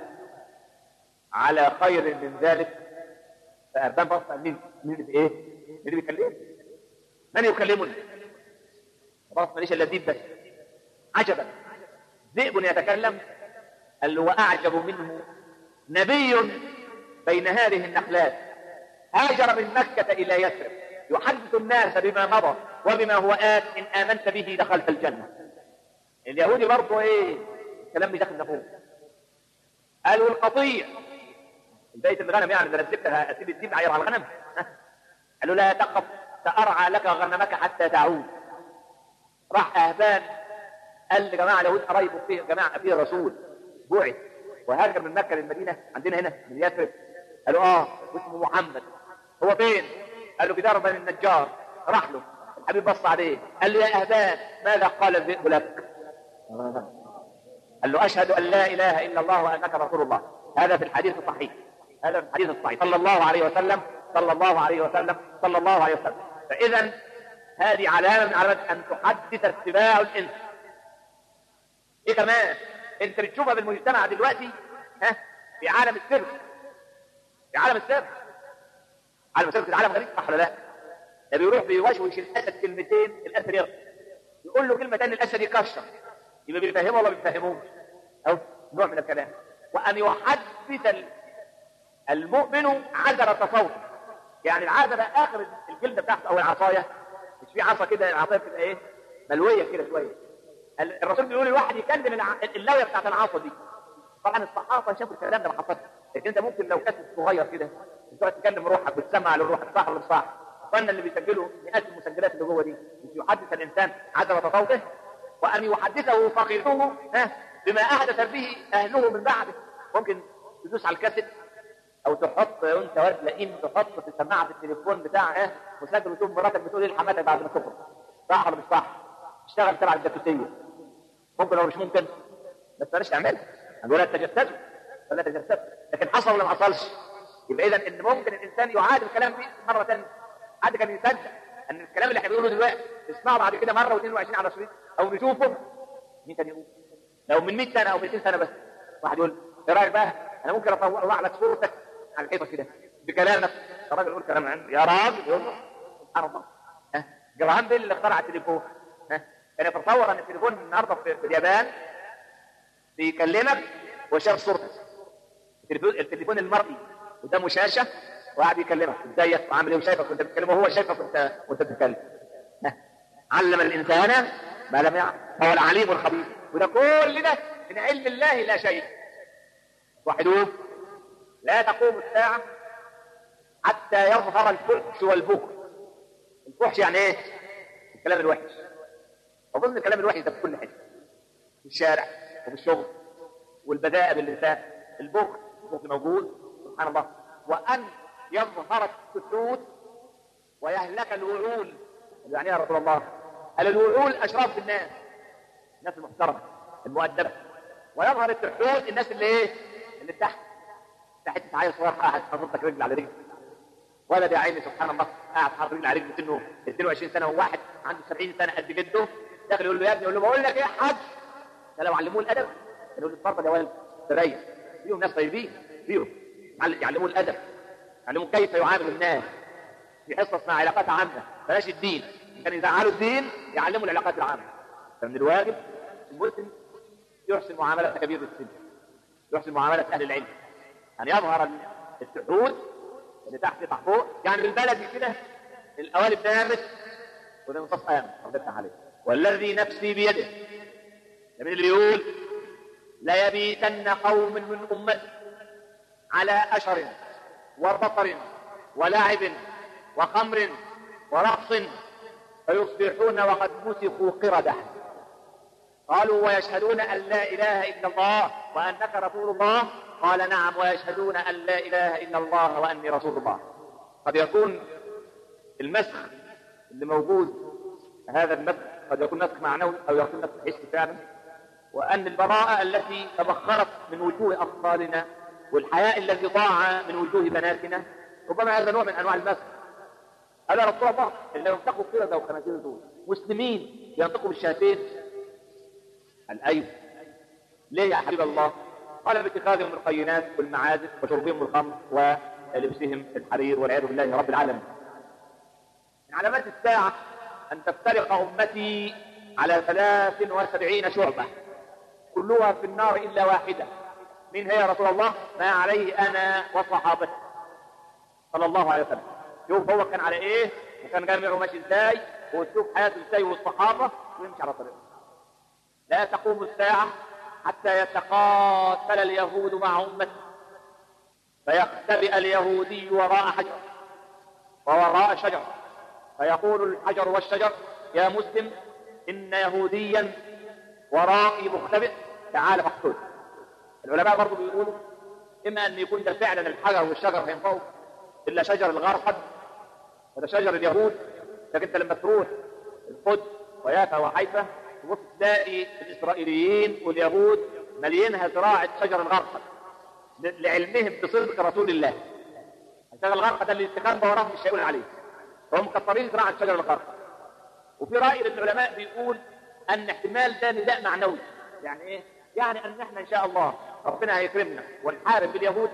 على خير من ذلك فاهبان بص قال مين مين اللي ايه مين اللي بيكلمني من يكلمني خلاص ماليش الا الذئب بس عجبا ذئب يتكلم قال له واعجب منه نبي بين هذه النخلات هاجر من مكة إلى يثرب يحدث الناس بما مضى وبما هو آت إن آمنت به دخلت الجنة اليهودي برضه إيه الكلام بيدخل نفوه قالوا القطيع بيت الغنم يعني ده انا سبتها اسيب الدين عير على الغنم قالوا لا تقف سأرعى لك غنمك حتى تعود راح أهبان قال لجماعة اليهود قرايبه فيه جماعة فيه رسول بعث وهاجر من مكة للمدينة عندنا هنا من يثرب قالوا اه واسمه محمد هو فين؟ قال له في دار بني النجار راح له الحبيب بص عليه قال له يا اهبان ماذا قال الذئب لك؟ قال له اشهد ان لا اله الا الله وانك رسول الله هذا في الحديث الصحيح هذا في الحديث الصحيح صلى الله عليه وسلم صلى الله عليه وسلم صلى الله عليه وسلم فاذا هذه علامه من علامات ان تحدث اتباع الانس ايه كمان انت بتشوفها بالمجتمع دلوقتي ها في عالم السر في عالم السر عالم السر في العالم غريب صح ولا لا ده بيروح بيوشوش الاسد كلمتين الاسد يغضب يقول له كلمه تاني الاسد يكشر يبقى بيفهمه ولا بيفهموش او نوع من الكلام وان يحدث ال- المؤمن عذرة صوته يعني العذرة اخر الجلده بتاعته او العصايه مش في عصا كده العصايه بتبقى ايه ملويه كده شويه ال- الرسول بيقول الواحد يكلم الع- اللويه بتاعت العصا دي طبعا الصحافه شافوا الكلام ده ما حصلش لكن انت ممكن لو كاتب صغير كده تقعد تكلم روحك وتسمع لروحك صح ولا مش صح الفن اللي بيسجلوا مئات المسجلات اللي جوه دي مش يحدث الانسان عذرة صوته وان يحدثه فقيره ها بما احدث به اهله من بعده ممكن تدوس على الكاسيت او تحط وانت واد لئيم تحط في سماعه التليفون بتاع ايه مسجل وتشوف مراتك بتقول ايه لحماتك بعد ما تخرج صح ولا مش صح؟ اشتغل تبع الجاسوسيه ممكن او مش ممكن بس بلاش تعملها ولا تجسسوا ولا تجسسوا لكن حصل ولا ما حصلش يبقى اذا ان ممكن الانسان يعاد الكلام فيه مره ثانيه حد كان يصدق ان الكلام اللي احنا بنقوله دلوقتي نسمعه بعد كده مره و22 على شريط او نشوفه مين كان يقول لو من 100 سنه او 200 سنه بس واحد يقول ايه رايك بقى انا ممكن اطلع لك صورتك على الحيطه كده بكلامك الراجل يقول كلام عن يا راجل يقول له سبحان الله ها جراهام بيل اللي اخترع التليفون ها كان يتصور ان التليفون النهارده في في اليابان بيكلمك وشاف صورتك التليفون التليفون المرئي قدامه شاشه وقاعد يكلمك ازيك وعامل ايه وشايفك وانت بتتكلم وهو شايفك وانت وانت بتتكلم ها. علم الانسان ما لم يعلم هو العليم الخبير وده كل ده من علم الله لا شيء وحدوه لا تقوم الساعه حتى يظهر الفحش والبخل الفحش يعني ايه الكلام الوحش اظن الكلام الوحش ده في كل حته في الشارع وفي الشغل والبذاءة باللسان البخل البخل موجود سبحان الله وأن يظهر السكوت ويهلك الوعول يعني يا رسول الله قال الوعول أشراف الناس الناس المحترمة المؤدبة ويظهر التحوت الناس اللي ايه اللي تحت تحت عيل صغير قاعد حاطط رجل على رجل ولد يا عيني سبحان الله قاعد حاطط رجل على رجل سنه 22 سنه وواحد عنده 70 سنه قد جده داخل يقول له يا ابني يقول له بقول لك ايه يا حاج ده لو علموه الادب يقول له اتفضل يا ولد تريح فيهم ناس طيبين فيهم يعلموه الادب يعلموه كيف يعامل الناس في حصه اسمها علاقات عامه بلاش الدين كان يزعلوا الدين يعلموا العلاقات العامه فمن الواجب المسلم يحسن معاملة كبير السن يحسن معاملة أهل العلم أن يظهر السحود اللي تحت تحت فوق يعني بالبلد كده القوالب دامت وده نصف آمن ربنا عليه والذي نفسي بيده ده من اللي بيقول لا يبيتن قوم من أمتي على أشر وبطر ولعب وخمر ورقص فيصبحون وقد مسخوا قردة قالوا ويشهدون أن لا إله إلا الله وأنك رسول الله قال نعم ويشهدون أن لا إله إلا الله وأني رسول الله قد يكون المسخ اللي موجود هذا المسخ قد يكون مسخ معنوي أو يكون مسخ حسي فعلا وأن البراءة التي تبخرت من وجوه أطفالنا والحياء الذي ضاع من وجوه بناتنا ربما هذا نوع من أنواع المسخ هذا رسول الله اللي ينطقوا قردة وخنازير دول مسلمين ينطقوا بالشهادتين الأيوب ليه يا حبيب الله قال باتخاذهم القينات والمعازف وشربهم الخمر ولبسهم الحرير والعياذ بالله رب العالمين من علامات الساعة أن تفترق أمتي على ثلاث وسبعين شعبة كلها في النار إلا واحدة من هي يا رسول الله ما عليه أنا وصحابتي صلى الله عليه وسلم شوف هو كان على إيه وكان جامعه ماشي إزاي وأسلوب حياته إزاي والصحابة ويمشي على طريقه لا تقوم الساعة حتى يتقاتل اليهود مع أمته فيختبئ اليهودي وراء حجر ووراء شجر فيقول الحجر والشجر يا مسلم إن يهوديا ورائي مختبئ تعال فاقتله العلماء برضو بيقولوا إما أن يكون ده فعلا الحجر والشجر هينفعوا إلا شجر الغرقد هذا شجر اليهود لكن أنت لما تروح القدس ويافا وحيفا تبص تلاقي الإسرائيليين واليهود مليينها زراعة شجر الغرقد لعلمهم بصدق رسول الله شجر الغرقد اللي استخبى وراه مش هيقول عليه فهم مكثرين زراعة شجر الغرقد وفي رأي للعلماء بيقول أن احتمال ده نداء معنوي يعني إيه؟ يعني أن احنا إن شاء الله ربنا هيكرمنا ونحارب باليهود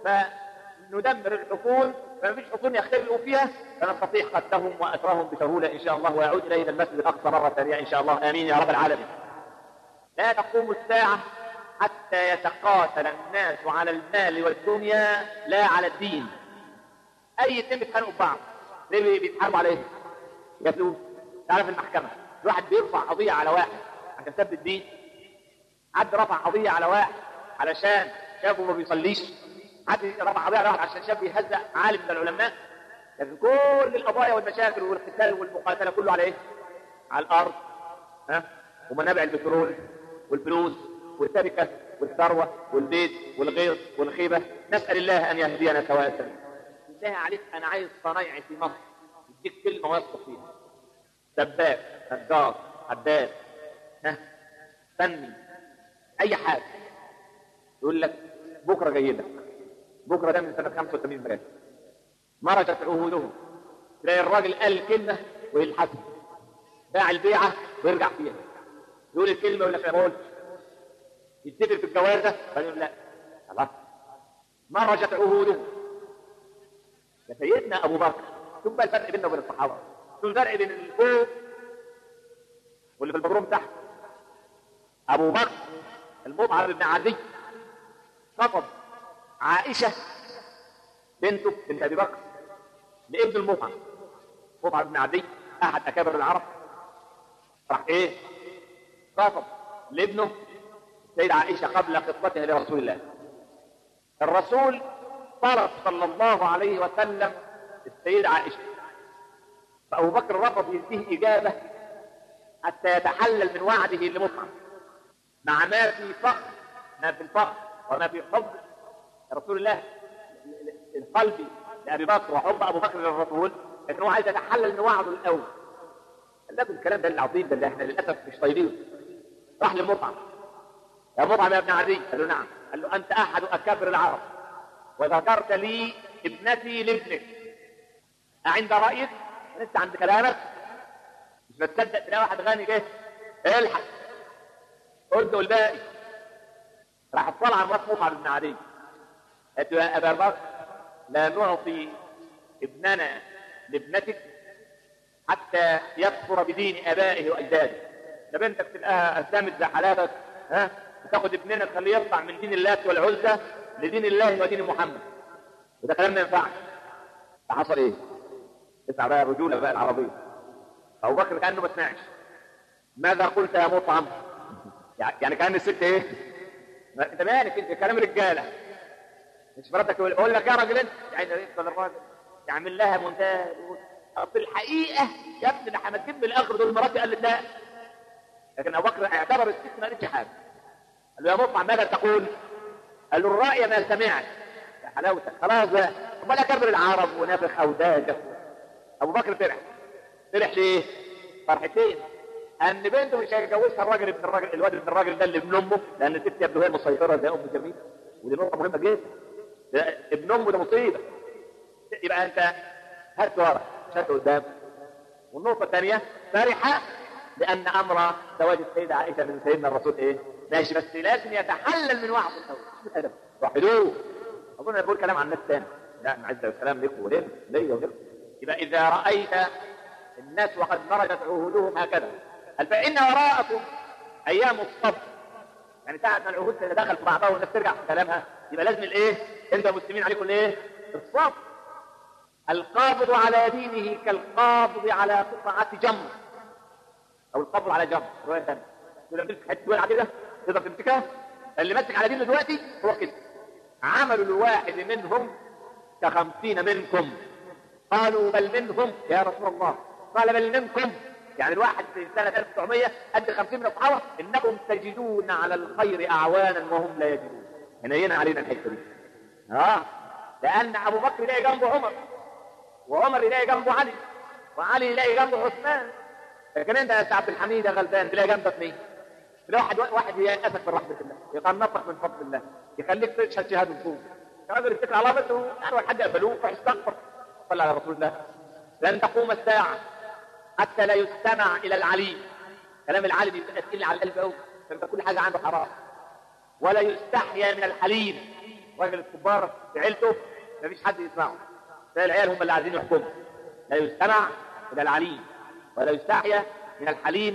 فندمر الحصون فما فيش حصون يختبئوا فيها فنستطيع قتلهم وأسرهم بسهولة إن شاء الله ويعود إلينا المسجد الأقصى مرة ثانية إن شاء الله آمين يا رب العالمين لا تقوم الساعة حتى يتقاتل الناس على المال والدنيا لا على الدين أي اتنين بيتخانقوا ببعض ليه بيتحاربوا على إيه؟ يا فلوس تعرف المحكمة الواحد بيرفع قضية على واحد عشان سب الدين حد رفع قضية على واحد علشان شافه ما بيصليش حد رفع قضية على واحد عشان شاف بيهزأ عالم من العلماء لكن كل القضايا والمشاكل والقتال والمقاتلة كله على ايه؟ على الأرض ها؟ ومنابع البترول والفلوس والتركة والثروة والبيت والغيظ والخيبة نسأل الله أن يهدينا سواء السبيل بالله عليك أنا عايز صنايعي في مصر يديك كلمة واثق فيها سباك نجار حداد ها فني اي حاجه يقول لك بكره جاي لك بكره ده من سنه 85 ميلاد مرجت عهودهم تلاقي الراجل قال كلمه ويلحسها باع البيعه ويرجع فيها يقول الكلمه يقول لك انا قلت يتفق في الجواز ده فيقول لا خلاص مرجت عهودهم يا سيدنا ابو بكر شوف بقى الفرق بيننا وبين الصحابه شوف الفرق بين اللي فوق واللي في البدروم تحت ابو بكر المطعم بن عدي خطب عائشه بنته بنت ابي بكر لابن المطعم مطعم بن عدي احد اكابر العرب راح ايه خطب لابنه السيدة عائشة قبل خطبتها لرسول الله الرسول طلب صلى الله عليه وسلم السيدة عائشة فأبو بكر رفض يديه إجابة حتى يتحلل من وعده لمطعم مع ما في فخر ما في الفخر وما في حب رسول الله القلبي لأبي بكر وحب أبو بكر للرسول لكن هو عايز يتحلل من وعده الأول قال لكم الكلام ده العظيم ده اللي احنا للأسف مش طايقينه راح لمطعم يا مطعم يا ابن عدي قال له نعم قال له أنت أحد أكابر العرب وذكرت لي ابنتي لابنك أعند رأيك انت عند كلامك مش بتصدق تلاقي واحد غني جه الحق قلت الباقي راح اطلع على مرات مطعم بن عدي قالت له يا ابا بكر لا نعطي ابننا لابنتك حتى يكفر بدين ابائه واجداده ده بنتك تلقاها اسلمت زي حالاتك ها تاخد ابننا تخليه يطلع من دين اللات والعزى لدين الله ودين محمد وده كلام ما ينفعش فحصل ايه؟ اسمع بقى الرجوله بقى العربيه ابو بكر كانه ما سمعش ماذا قلت يا مطعم؟ يعني كان الست ايه؟ ما انت مالك انت كلام رجاله مش مراتك يقول لك يا راجل انت يعني يفضل الراجل يعمل لها منتهى في الحقيقه يا ابني ده هنجيب من الاخر دول مراتي قال لي لا لكن ابو بكر اعتبر الست ما قالتش حاجه قال له يا مطعم ماذا تقول؟ قال له الراي ما سمعت يا حلاوتك خلاص بقى امال اكبر العرب ونافخ اوداجك ابو بكر فرح فرح ليه؟ فرحتين ان بنته مش هيتجوزها الراجل ابن الراجل الواد ابن الراجل ده اللي ابن امه لان الست يبدو هي المسيطره زي ام جميل ودي نقطه مهمه جدا ابن امه ده مصيبه يبقى انت هات ورا مش هات قدام والنقطه الثانيه فرحه لان امر زواج السيده عائشه من سيدنا الرسول ايه؟ ماشي بس لازم يتحلل من وعظ الاول وحدوه اظن انا بقول كلام عن الناس تاني لا معز السلام لكم وليه ليا ولكم يبقى اذا رايت الناس وقد مرجت عهودهم هكذا قال فان وراءكم ايام الصبر يعني ساعة ما العهود تتداخل في بعضها والناس ترجع في كلامها يبقى لازم الايه؟ انت مسلمين عليكم الايه؟ الصبر القابض على دينه كالقابض على قطعة جمر او القبض على جمر رواية ثانية تقدر تمسك حتة ورقة كده تقدر تمسكها اللي ماسك على دينه دلوقتي هو كده عمل الواحد منهم كخمسين منكم قالوا بل منهم يا رسول الله قال بل منكم يعني الواحد في سنة 1900 قد 50 من الصحابة إنكم تجدون على الخير أعوانا وهم لا يجدون هنا علينا الحتة دي اه لأن أبو بكر يلاقي جنبه عمر وعمر يلاقي جنبه علي وعلي يلاقي جنبه عثمان لكن أنت يا عبد الحميد يا غلبان تلاقي جنبك مين؟ تلاقي واحد واحد يأسك من رحمة الله يقنطك من فضل الله يخليك تشهد شهادة الفوز راجل يتكل على بيته أول حد يقبلوه روح استغفر صلى على رسول الله لن تقوم الساعة حتى لا يستمع الى العليم كلام العالم بيبقى تقيل على القلب قوي فانت كل حاجه عنده حرام ولا يستحيا من الحليم راجل الكبار في عيلته ما فيش حد يسمعه تلاقي العيال هم اللي عايزين يحكموا لا يستمع الى العليم ولا يستحيا من الحليم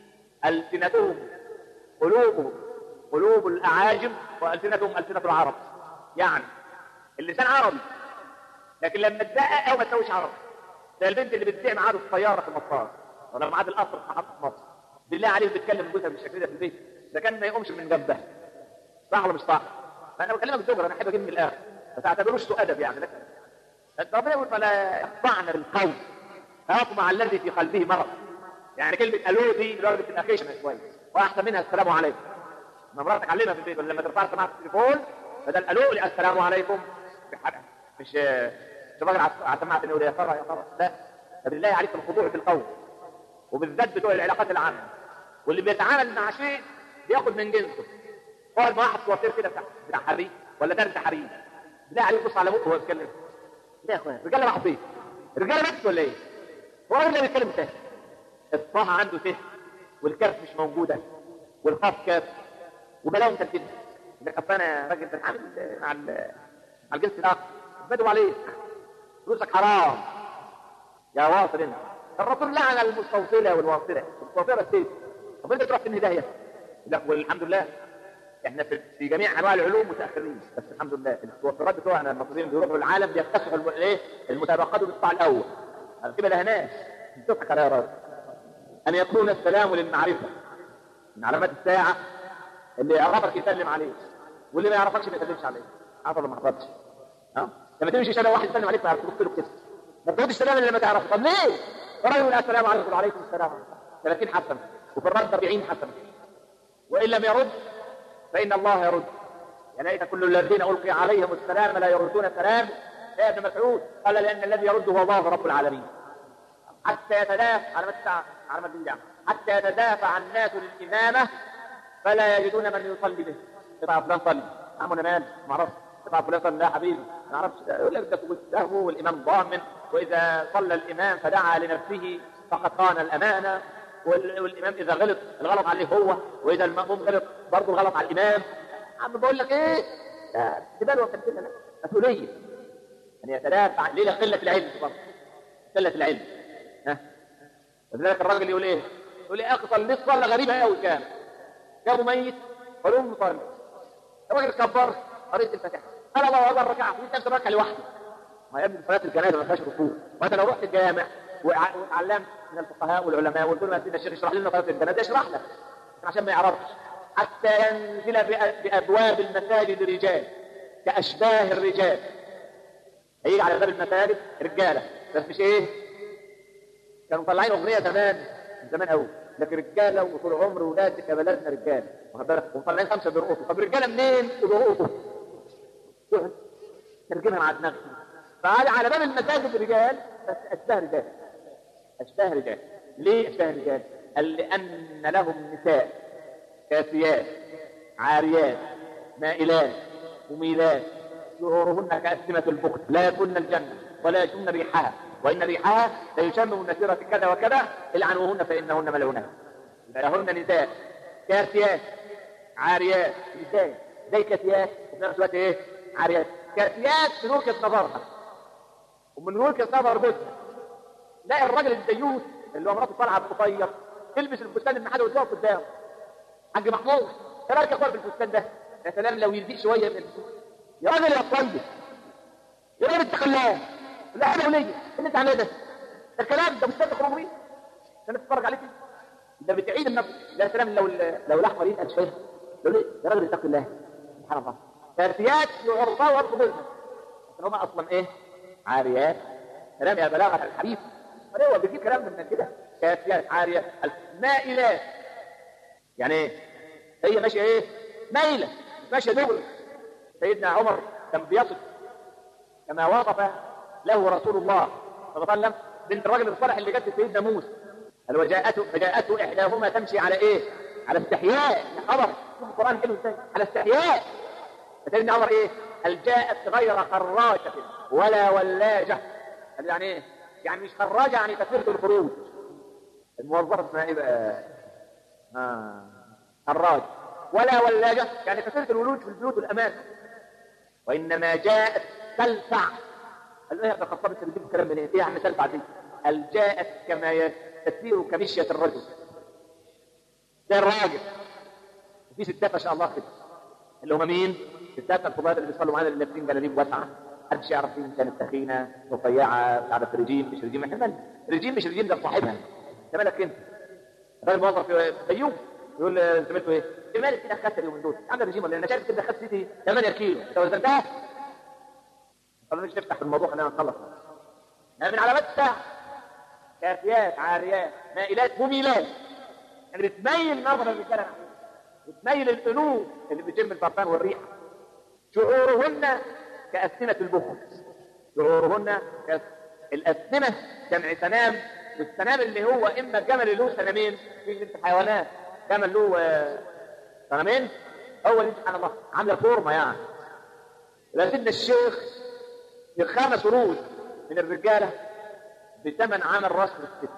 السنتهم قلوبهم قلوب الاعاجم والسنتهم السنه العرب يعني اللسان عربي لكن لما تدقق او ما تسويش عربي زي البنت اللي بتبيع ميعاد الطياره في المطار ولا ميعاد القطر في محطه مصر بالله عليه بتكلم جوزها بالشكل ده في البيت ده كان ما يقومش من جنبها صح ولا مش صح؟ انا بكلمك دغري انا احب اجيب من الاخر ما تعتبروش سوء ادب يعني لكن ربنا يقول فلا يخضعن بالقول فيطمع الذي في قلبه مرض يعني كلمه الو دي لدرجه انها خشنه شويه واحسن منها السلام عليكم ما مراتك علمها في البيت ولا لما ترفع سماعه التليفون بدل الو السلام عليكم مش الراجل على سماعه يقول يا ترى يا ترى لا فبالله عليك الخضوع في القول وبالذات بتوع العلاقات العامه واللي بيتعامل مع شيء بياخد من جنسه اقعد مع واحد صوتير كده بتاع بتاع حريم ولا درس حريم بالله عليك بص على بقه وهو بيتكلم يا اخوان الرجاله راحوا فين؟ الرجاله بس ولا ايه؟ هو الراجل ده بيتكلم تاني الطه عنده ته والكاف مش موجوده والقاف كاف وبلاهم ترتيب ده اصل انا راجل بتعامل مع مع الجنس الاخر بدوا عليك فلوسك حرام يا واصل انت الرسول لعن المستوصله والواصله المستوصله السيف طب انت تروح في الهدايه لا والحمد لله احنا في, في جميع انواع العلوم متاخرين بس الحمد لله التوفيرات بتوعنا المصريين بيروحوا العالم بيكتسحوا الايه المسابقات بالقطاع الاول هذا كده لهناش تضحك على يا راجل ان يكون السلام للمعرفه من علامات الساعه اللي يعرفك يسلم عليك واللي ما يعرفكش ما يسلمش عليك عرف ولا ما حصلش ها لما تمشي شارع واحد يسلم عليك تعرف تبص له كده ما تردش السلام الا لما تعرفه طب ليه؟ الراجل يقول السلام عليكم وعليكم السلام 30 حسنه وفي الرد 40 حسنه وان لم يرد فان الله يرد يا ليت كل الذين القي عليهم السلام لا يردون السلام يا ابن مسعود قال لان الذي يرد هو الله رب العالمين حتى يتدافع على الساعه على مد حتى يتدافع الناس للامامه فلا يجدون من يصلي به قطع فلان صلي عمنا مال ما اعرفش قطع فلان صلي لا حبيبي ما اعرفش يقول لك ده سهو والامام ضامن واذا صلى الامام فدعا لنفسه فقد خان الامانه والامام اذا غلط الغلط عليه هو واذا الماموم غلط برضه الغلط على الامام عم بقول لك ايه لا تبان وكان لا مسؤوليه ان يتدافع ليه قله العلم برضه قله العلم ها لذلك الراجل يقول ايه يقول لي يا اخي صليت صلاه غريبه قوي كان جابوا ميت قالوا له صلي الراجل كبر قريت الفاتحه قال الله اكبر ركعه وانت انت ركعه لوحدك ما يا ابني صلاه الجنازه ما فيهاش ركوع وانت لو رحت الجامع وع- واتعلمت من الفقهاء والعلماء وقلت لهم سيدنا الشيخ اشرح لنا صلاه الجنازه اشرح لك عشان ما يعرفش حتى ينزل بأ- بابواب المساجد رجال كاشباه الرجال هيجي على باب المساجد رجاله بس مش ايه كانوا مطلعين اغنيه زمان من زمان قوي لكن رجاله وطول عمر ولادك يا بلدنا رجاله واخد بالك ومطلعين خمسه بيرقصوا طب رجاله منين بيرقصوا تقعد ترجمها مع دماغك فعلى على باب المساجد رجال بس اشباه رجال اشباه رجال ليه اشباه رجال؟ قال لان لهم نساء كاسيات عاريات مائلات مميلات شعورهن كأسمة البخت لا يكن الجنة ولا يجن ريحها وإن ريحها ليشم من مسيرة كذا وكذا العنوهن فإنهن ملعونات لهن نساء كاسيات عاريات ازاي زي كاسيات وفي نفس الوقت ايه عاريات كاسيات في وجهة نظرها ومن وجهة نظر جوزها لا الراجل الديوث اللي هو مراته طالعه بتطير تلبس الفستان المحل وتقف قدامه حاج محمود ايه رايك يا اخويا في الفستان ده؟ يا سلام لو يزيد شويه من الفستان يا راجل يا طيب يا راجل اتق الله لا انا وليا ايه اللي انت عامله ده؟ ده الكلام ده فستان تخرج بيه عشان تتفرج عليه كده ده بتعيد النفس يا سلام لو لو الاحمر يسال شويه يقول لي يا راجل اتق الله سبحان الله كاسيات يعرضها ويرفض لكن هم اصلا ايه؟ عاريات كلام يا بلاغه الحبيب هو بيجيب كلام من كده كاسيات عاريات مائلات يعني ايه؟ هي ماشيه ايه؟ مايله ماشيه دغري سيدنا عمر كان بيصف كما وصف له رسول الله صلى الله عليه وسلم بنت الرجل الصالح اللي جت سيدنا موسى قال وجاءته فجاءته احداهما تمشي على ايه؟ على استحياء يا خبر شوف القران حلو ازاي على استحياء فسيدنا عمر ايه؟ قال جاءت غير خراجه ولا ولاجه قال يعني ايه؟ يعني مش خراجه يعني تفرد الخروج الموظفه اسمها ايه بقى؟ آه. خراج ولا ولاجه يعني كثيرة الولوج في البيوت والاماكن وانما جاءت تلفع قال ايه يا ابن الخطاب انت بتجيب الكلام من ايه؟ ايه يعني تلفع دي؟ قال جاءت كما تسير كمشية الرجل ده الراجل وفي ستات ما شاء الله كده اللي هم مين؟ ستات الفضلات اللي بيصلوا معانا اللي لابسين جلاليب واسعه محدش يعرف مين كانت تخينه رفيعه مش عارف رجيم مش رجيم احنا مالنا؟ رجيم مش رجيم ده صاحبها انت مالك انت؟ الراجل موظف في بيوم يقول زميلته ايه؟ ايه مالك كده خدت اليومين دول؟ عامله رجيم ولا انا شايف كده خدت سيدي 8 كيلو انت وزنتها؟ طب مش نفتح في الموضوع خلينا نخلص من علامات الساعه كافيات عاريات مائلات مميلات يعني بتميل نظر الرجاله بتميل القلوب اللي بتشم البرفان والريحه شعورهن كأسنمة البخل شعورهن كأس... الأسنمة جمع سنام والسنام اللي هو إما الجمل اللي له سنامين في بنت حيوانات جمل له آه، سنامين هو اللي سبحان الله عاملة فورمة يعني لكن الشيخ خمس ورود من الرجالة بثمن عمل راس الست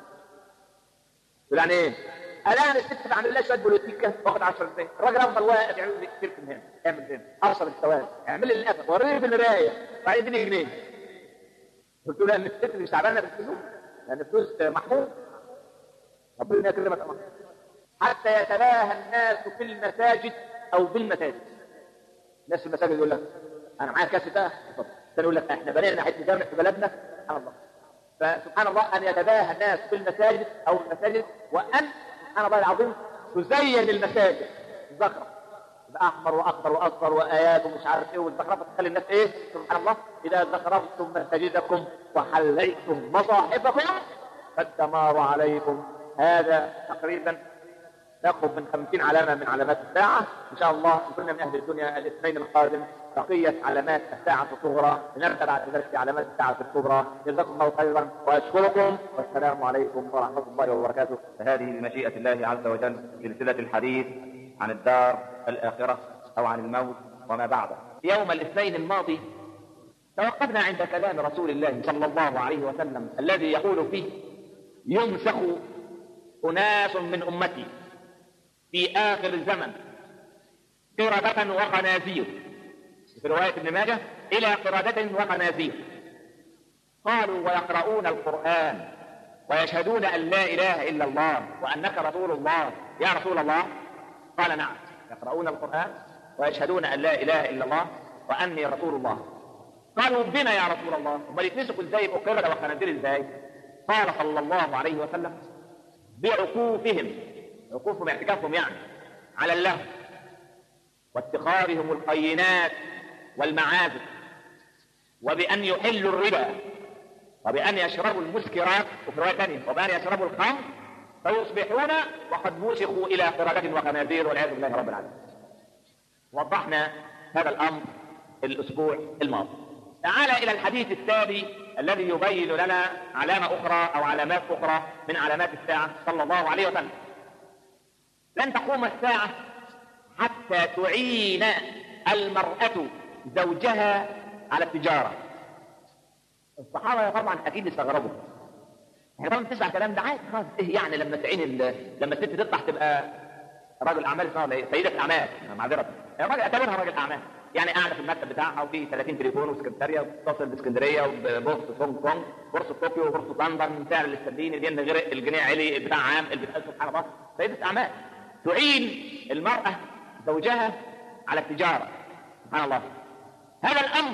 يقول يعني ايه؟ الان الست بعمل لها شويه بوليتيكا واخد 10 جنيه الراجل افضل واقف يعمل لي كتير من هنا اعمل هنا اوصل الثواب اعمل لي القفا وريني بالمرايه بعدين اديني جنيه قلت له لان الست مش تعبانه بالفلوس لان الفلوس محمود ربنا يكرمك الله حتى يتباهى الناس في المساجد او بالمساجد الناس في المساجد يقول لك انا معايا كاس ده اتفضل الثاني يقول لك احنا بنينا حته جامع في بلدنا سبحان الله فسبحان الله ان يتباهى الناس بالمساجد او المساجد وان سبحان الله العظيم تزين المساجد زخرف يبقى احمر واخضر واصفر وايات ومش عارف ايه والزخرفه تخلي الناس ايه سبحان الله اذا زخرفتم مساجدكم وحليتم مصاحفكم فالدمار عليكم هذا تقريبا ناخذ من خمسين علامة من علامات الساعة إن شاء الله كنا من أهل الدنيا الاثنين القادم بقية علامات الساعة الصغرى لنبدأ بعد ذلك في علامات الساعة الكبرى جزاكم الله خيرا وأشكركم والسلام عليكم ورحمة الله وبركاته فهذه بمشيئة الله عز وجل سلسلة الحديث عن الدار الآخرة أو عن الموت وما بعده يوم الاثنين الماضي توقفنا عند كلام رسول الله صلى الله عليه وسلم الذي يقول فيه ينسخ أناس من أمتي في آخر الزمن قردة وخنازير في رواية ابن ماجه إلى قردة وخنازير قالوا ويقرؤون القرآن ويشهدون أن لا إله إلا الله وأنك رسول الله يا رسول الله قال نعم يقرؤون القرآن ويشهدون أن لا إله إلا الله وأني رسول الله قالوا بنا يا رسول الله امال يتمسكوا ازاي بقردة وخنازير ازاي قال صلى الله عليه وسلم بعكوفهم عكوفهم اعتكافهم يعني على اللهو واتخاذهم القينات والمعازف وبأن يحلوا الربا وبأن يشربوا المسكرات وفي رواية ثانية وبأن يشربوا الخمر فيصبحون وقد مسخوا إلى قردة وخنازير والعياذ بالله رب العالمين وضحنا هذا الأمر الأسبوع الماضي تعال إلى الحديث التالي الذي يبين لنا علامة أخرى أو علامات أخرى من علامات الساعة صلى الله عليه وسلم لن تقوم الساعة حتى تعين المرأة زوجها على التجارة الصحابة طبعا أكيد استغربوا احنا طبعا بتسمع الكلام ده عادي خلاص ايه يعني لما تعين ال- لما الست تطلع تبقى راجل اعمال اسمها ولا ايه؟ سيدة اعمال معذرة الراجل اعتبرها راجل اعمال يعني قاعده في المكتب بتاعها وفي 30 تليفون وسكرتاريه وبتتصل باسكندريه وبورصه هونج كونج بورصه طوكيو وبورصه لندن سعر الاسترليني الين غير الجنيه علي البتاع عام البتاع سبحان الله سيدة اعمال تعين المراه زوجها على التجاره سبحان الله هذا الامر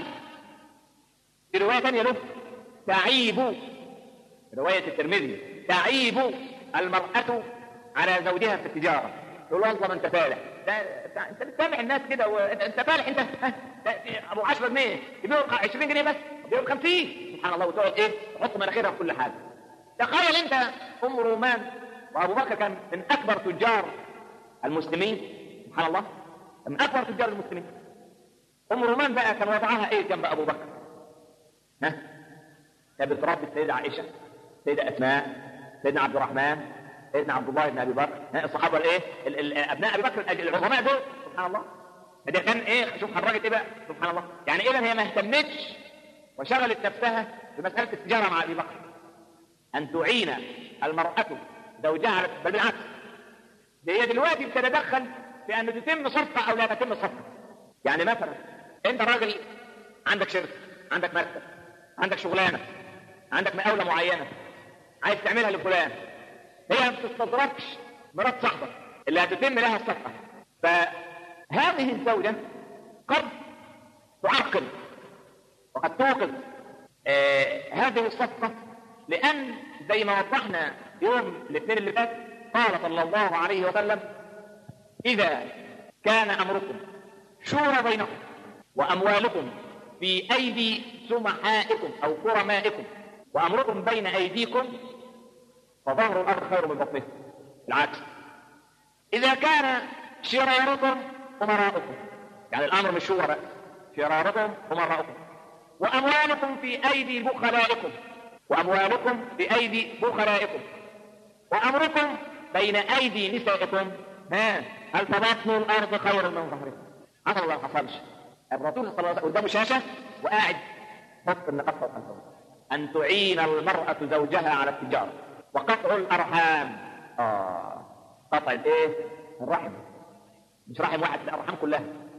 في روايه ثانيه له تعيب روايه الترمذي تعيب المراه على زوجها في التجاره تقول له والله ما انت فالح ده ده- انت بتتابع الناس كده وانت انت فالح انت ها؟ ده ابو 10 جنيه يبيعوا 20 جنيه بس يبيعوا 50 سبحان الله وتقعد ايه تحط مناخيرها في كل حاجه تخيل انت ام رومان وابو بكر كان من اكبر تجار المسلمين سبحان الله من اكبر تجار المسلمين ام رومان بقى كان وضعها ايه جنب ابو بكر ها كانت بتربي السيده عائشه السيده اسماء سيدنا عبد الرحمن سيدنا عبد الله بن ابي بكر ها، الصحابه الايه ال- ال- ابناء ابي بكر الأج- العظماء دول سبحان الله ده كان ايه شوف خرجت ايه بقى سبحان الله يعني اذا هي ما اهتمتش وشغلت نفسها بمساله التجاره مع ابي بكر ان تعين المراه زوجها على بل بالعكس ده هي دلوقتي بتتدخل في ان تتم صفقه او لا تتم صفقه يعني مثلا انت راجل عندك شركه عندك مكتب عندك شغلانه عندك مقاوله معينه عايز تعملها لفلان هي ما بتستظرفش مرات صاحبك اللي هتتم لها الصفقه فهذه الزوجه قد تعقل وقد توقظ آه هذه الصفقه لان زي ما وضحنا يوم الاثنين اللي فات قال صلى الله عليه وسلم اذا كان امركم شورى بينكم واموالكم في ايدي سمحائكم او كرمائكم وامركم بين ايديكم فظهر الارض خير من بطنه العكس اذا كان شراركم امراؤكم يعني الامر مش شورى بقى شراركم امراؤكم واموالكم في ايدي بخلائكم واموالكم في ايدي بخلائكم وامركم بين ايدي نسائكم ها هل تبطن الارض خير من ظهركم حصل ولا ما حصلش الرسول صلى الله عليه وسلم قدامه شاشه وقاعد حط النقاط فوق الأرض. ان تعين المراه زوجها على التجاره وقطع الارحام اه قطع الايه الرحم مش رحم واحد لا الارحام كلها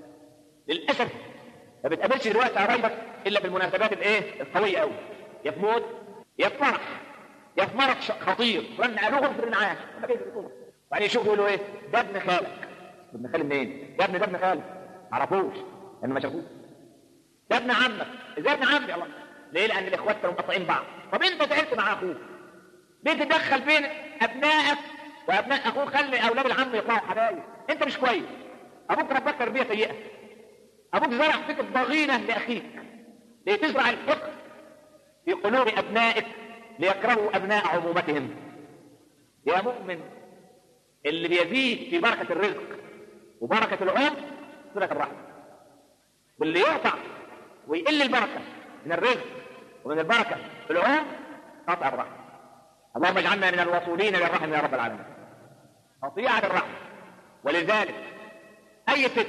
للاسف ما بتقابلش دلوقتي قرايبك الا بالمناسبات الايه القويه قوي يا في موت يا في فرح يا في مرض ش- خطير فلان نقلوه في الرعايه وبعدين يشوفوا يقولوا ايه ده ابن خالك ابن خالي منين؟ يا ابني ده ابن خالك ما عرفوش لانه ما شافوش ده ابن عمك ازاي ابن عمي الله ليه؟ لان الاخوات كانوا مقطعين بعض طب انت تعبت مع اخوك ليه تتدخل بين ابنائك وابناء اخوك خلي اولاد العم يطلعوا حبايب انت مش كويس ابوك ربك تربيه سيئه ابوك زرع فيك الضغينه لاخيك لتزرع الحقد في قلوب ابنائك ليكرهوا ابناء عمومتهم يا مؤمن اللي بيزيد في بركه الرزق وبركه العمر صله الرحم واللي يقطع ويقل البركه من الرزق ومن البركه في العمر قطع الرحم اللهم اجعلنا من الوصولين للرحم يا رب العالمين قطيعه الرحم ولذلك اي ست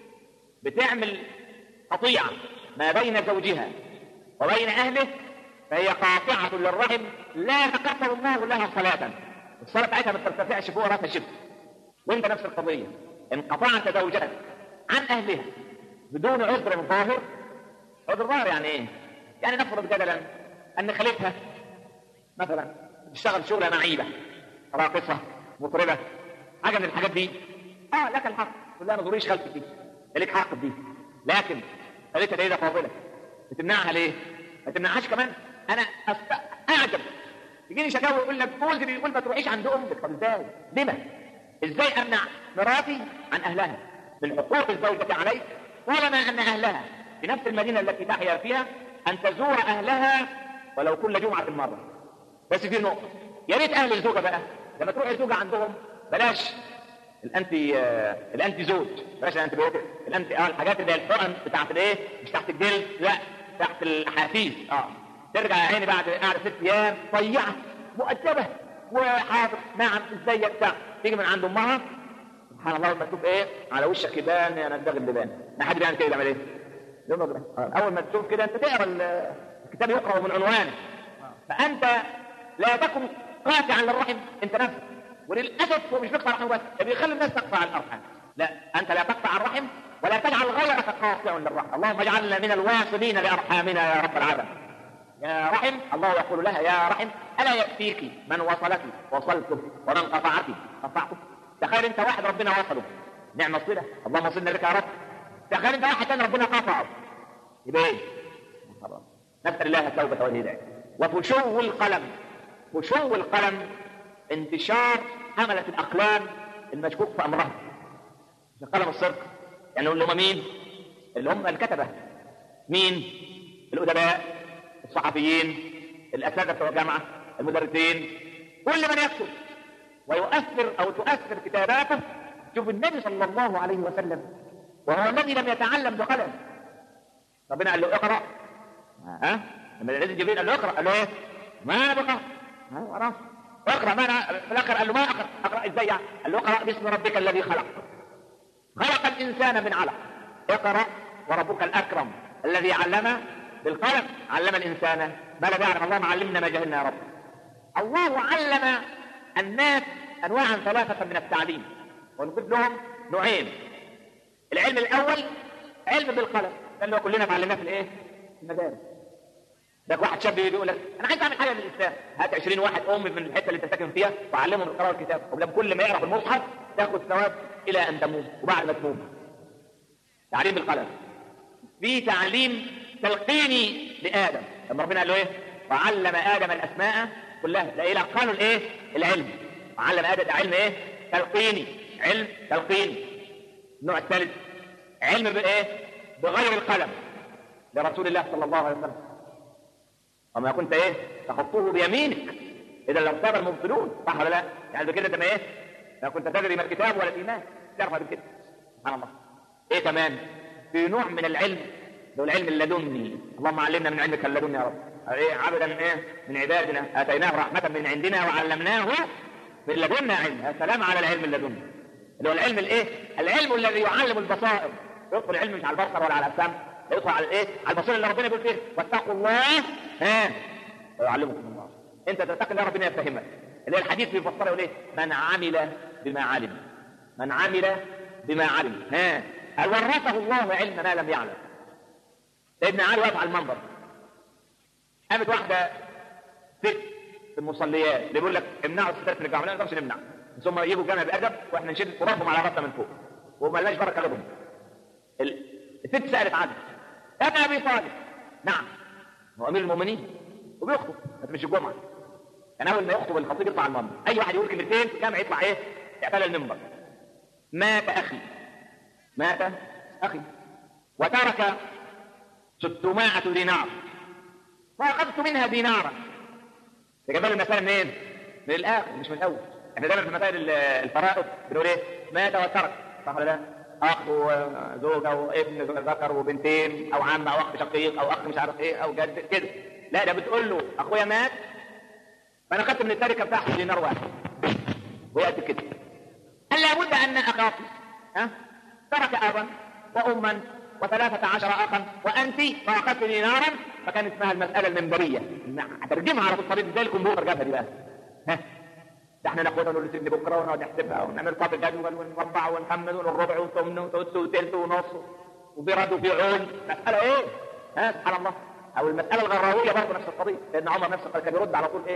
بتعمل قطيعه ما بين زوجها وبين اهله فهي قاطعه للرحم لا تقبل الله لها صلاه الصلاه بتاعتها ما ترتفعش فوق راسها شبر وانت نفس القضيه ان قطعت زوجتك عن اهلها بدون عذر ظاهر عذر ظاهر يعني ايه؟ يعني نفرض جدلا ان خالتها مثلا تشتغل شغله معيبه راقصه مطربه حاجه من الحاجات دي اه لك الحق تقول لها ما تزوريش خالتك دي لك حق دي لكن قالت لي ده فاضله بتمنعها ليه؟ ما تمنعهاش كمان انا أست... اعجب يجيني شكاوي يقول لك جوزي بيقول ما تروحيش عند امك طب ازاي؟ لما؟ ازاي امنع مراتي عن اهلها من حقوق الزوجة علي طالما ان اهلها في نفس المدينة التي تحيا فيها ان تزور اهلها ولو كل جمعة مرة بس في نقطة يا ريت اهل الزوجة بقى لما تروح الزوجة عندهم بلاش الانتي آه الانتي زوج بلاش الانتي بيوتك الانتي اه الحاجات اللي هي الحقن بتاعت الايه مش تحت الجلد لا تحت الاحاسيس اه ترجع يا عيني بعد قاعدة ست ايام طيعة مؤدبة وحاضر نعم ازيك بتاع تيجي من عند امها سبحان الله لما تشوف ايه على وشك يبان يا نداغ اللبان ما حد بيعمل كده يعمل ايه؟ اول ما تشوف كده انت تقرا الكتاب يقرا من عنوانه فانت لا تكن قاطعا للرحم انت نفسك وللاسف هو مش بيقطع الرحم بس ده بيخلي الناس تقطع الارحام لا انت لا تقطع الرحم ولا تجعل غيرك قاطع للرحم اللهم اجعلنا من الواصلين لارحامنا يا رب العالمين يا رحم الله يقول لها يا رحم الا يكفيك من وصلك وصلته ومن قطعك قطعته تخيل انت واحد ربنا وصله نعم الصله اللهم صلنا بك يا رب تخيل انت واحد ثاني ربنا قطعه يبقى ايه؟ نسال الله التوبه والهدايه وفشو القلم فشو القلم انتشار حملة الأقلام المشكوك في أمرها مش قلم الصدق يعني اللي هم مين؟ اللي هم الكتبة مين؟ الأدباء الصحفيين الأساتذة بتوع الجامعة المدرسين كل من يكتب ويؤثر أو تؤثر كتاباته شوف النبي صلى الله عليه وسلم وهو الذي لم يتعلم بقلم ربنا قال له اقرأ ها لما نزل جبريل قال له اقرأ قال له ايه؟ ما انا بقرأ ها خلاص اقرأ ما انا في الآخر قال له ما اقرأ اقرأ ازاي يعني؟ قال له اقرأ باسم ربك الذي خلق خلق الإنسان من علق اقرأ وربك الأكرم الذي علم بالقلم علم الإنسان ما لم يعلم اللهم علمنا ما جهلنا يا رب الله علم الناس أنواعا ثلاثة من التعليم ونقول لهم نوعين العلم الأول علم بالقلم ده اللي هو كلنا اتعلمناه في الايه؟ في المدارس ده واحد شاب يقول لك انا عايز اعمل حاجه للاسلام هات 20 واحد ام من الحته اللي انت ساكن فيها وعلمهم القراءه والكتاب ولما كل ما يقرا في المصحف تاخد ثواب الى ان تموت وبعد ما تموت تعليم بالقلم في تعليم تلقيني لادم لما ربنا قال له ايه وعلم ادم الاسماء كلها ده ايه قالوا الايه العلم وعلم ادم علم ايه تلقيني علم تلقيني النوع الثالث علم بايه بغير القلم لرسول الله صلى الله عليه وسلم وما كنت ايه تخطوه بيمينك اذا لارتاب المبطلون صح ولا لا يعني بكده انت ما ايه لا كنت تدري ما الكتاب ولا الايمان تعرف بكده سبحان الله ايه كمان في نوع من العلم لو العلم اللدني اللهم علمنا من علمك اللدني يا رب ايه عبدا ايه من عبادنا اتيناه رحمه من عندنا وعلمناه من لدنا علم يا سلام على العلم اللدني اللي هو العلم الايه العلم الذي يعلم البصائر يدخل العلم مش على البصر ولا على السمع يدخل على الايه على البصير اللي ربنا بيقول فيه واتقوا الله ها ويعلمكم الله انت تتقي الله ربنا يفهمك اللي هي الحديث بيفسره يقول ايه من عمل بما علم من عمل بما علم ها قال ورثه الله علم ما لم يعلم سيدنا علي واقف على المنبر قامت واحده ست في المصليات اللي بيقول لك امنعوا الستات من الجامعه ما نقدرش نمنع ثم يجوا الجامع بادب واحنا نشد ترابهم على راسنا من فوق ومالناش بركه لهم الست سالت عنه انا ابي طالب نعم هو امير المؤمنين وبيخطب بس مش الجمعه كان اول ما يخطب الخطيب يطلع المنبر اي واحد يقول كلمتين في الجامع يطلع ايه يعتلى المنبر مات اخي مات اخي وترك ستمائة دينار فاخذت منها دينارا جاب المسألة منين؟ من الاخر مش من الاول احنا دايما في مسائل الفرائض بنقول ايه؟ مات وترك صح ولا لا؟ اخ وزوجه وابن ذكر وبنتين او عم او اخ شقيق او اخ مش عارف ايه او جد كده لا ده بتقول له اخويا مات فانا خدت من التركه بتاعته دينار واحد وياتي كده هل لابد ان اخاف ها ترك ابا واما وثلاثة عشر أخا وأنت فأخذت دينارا فكان اسمها المسألة المنبرية هترجمها على الطريق زي الكمبيوتر جابها دي بقى ها ده احنا ناخدها ونقول لسيدنا بكره ونقعد نحسبها ونعمل قاطع جدول ونربع ونحمل ونربع وثمن وثلث وثلث ونص وفي رد وفي عون مسألة ايه؟ ها سبحان الله أو المسألة الغراوية برضه نفس القضية لأن عمر نفسه كان يرد على طول ايه؟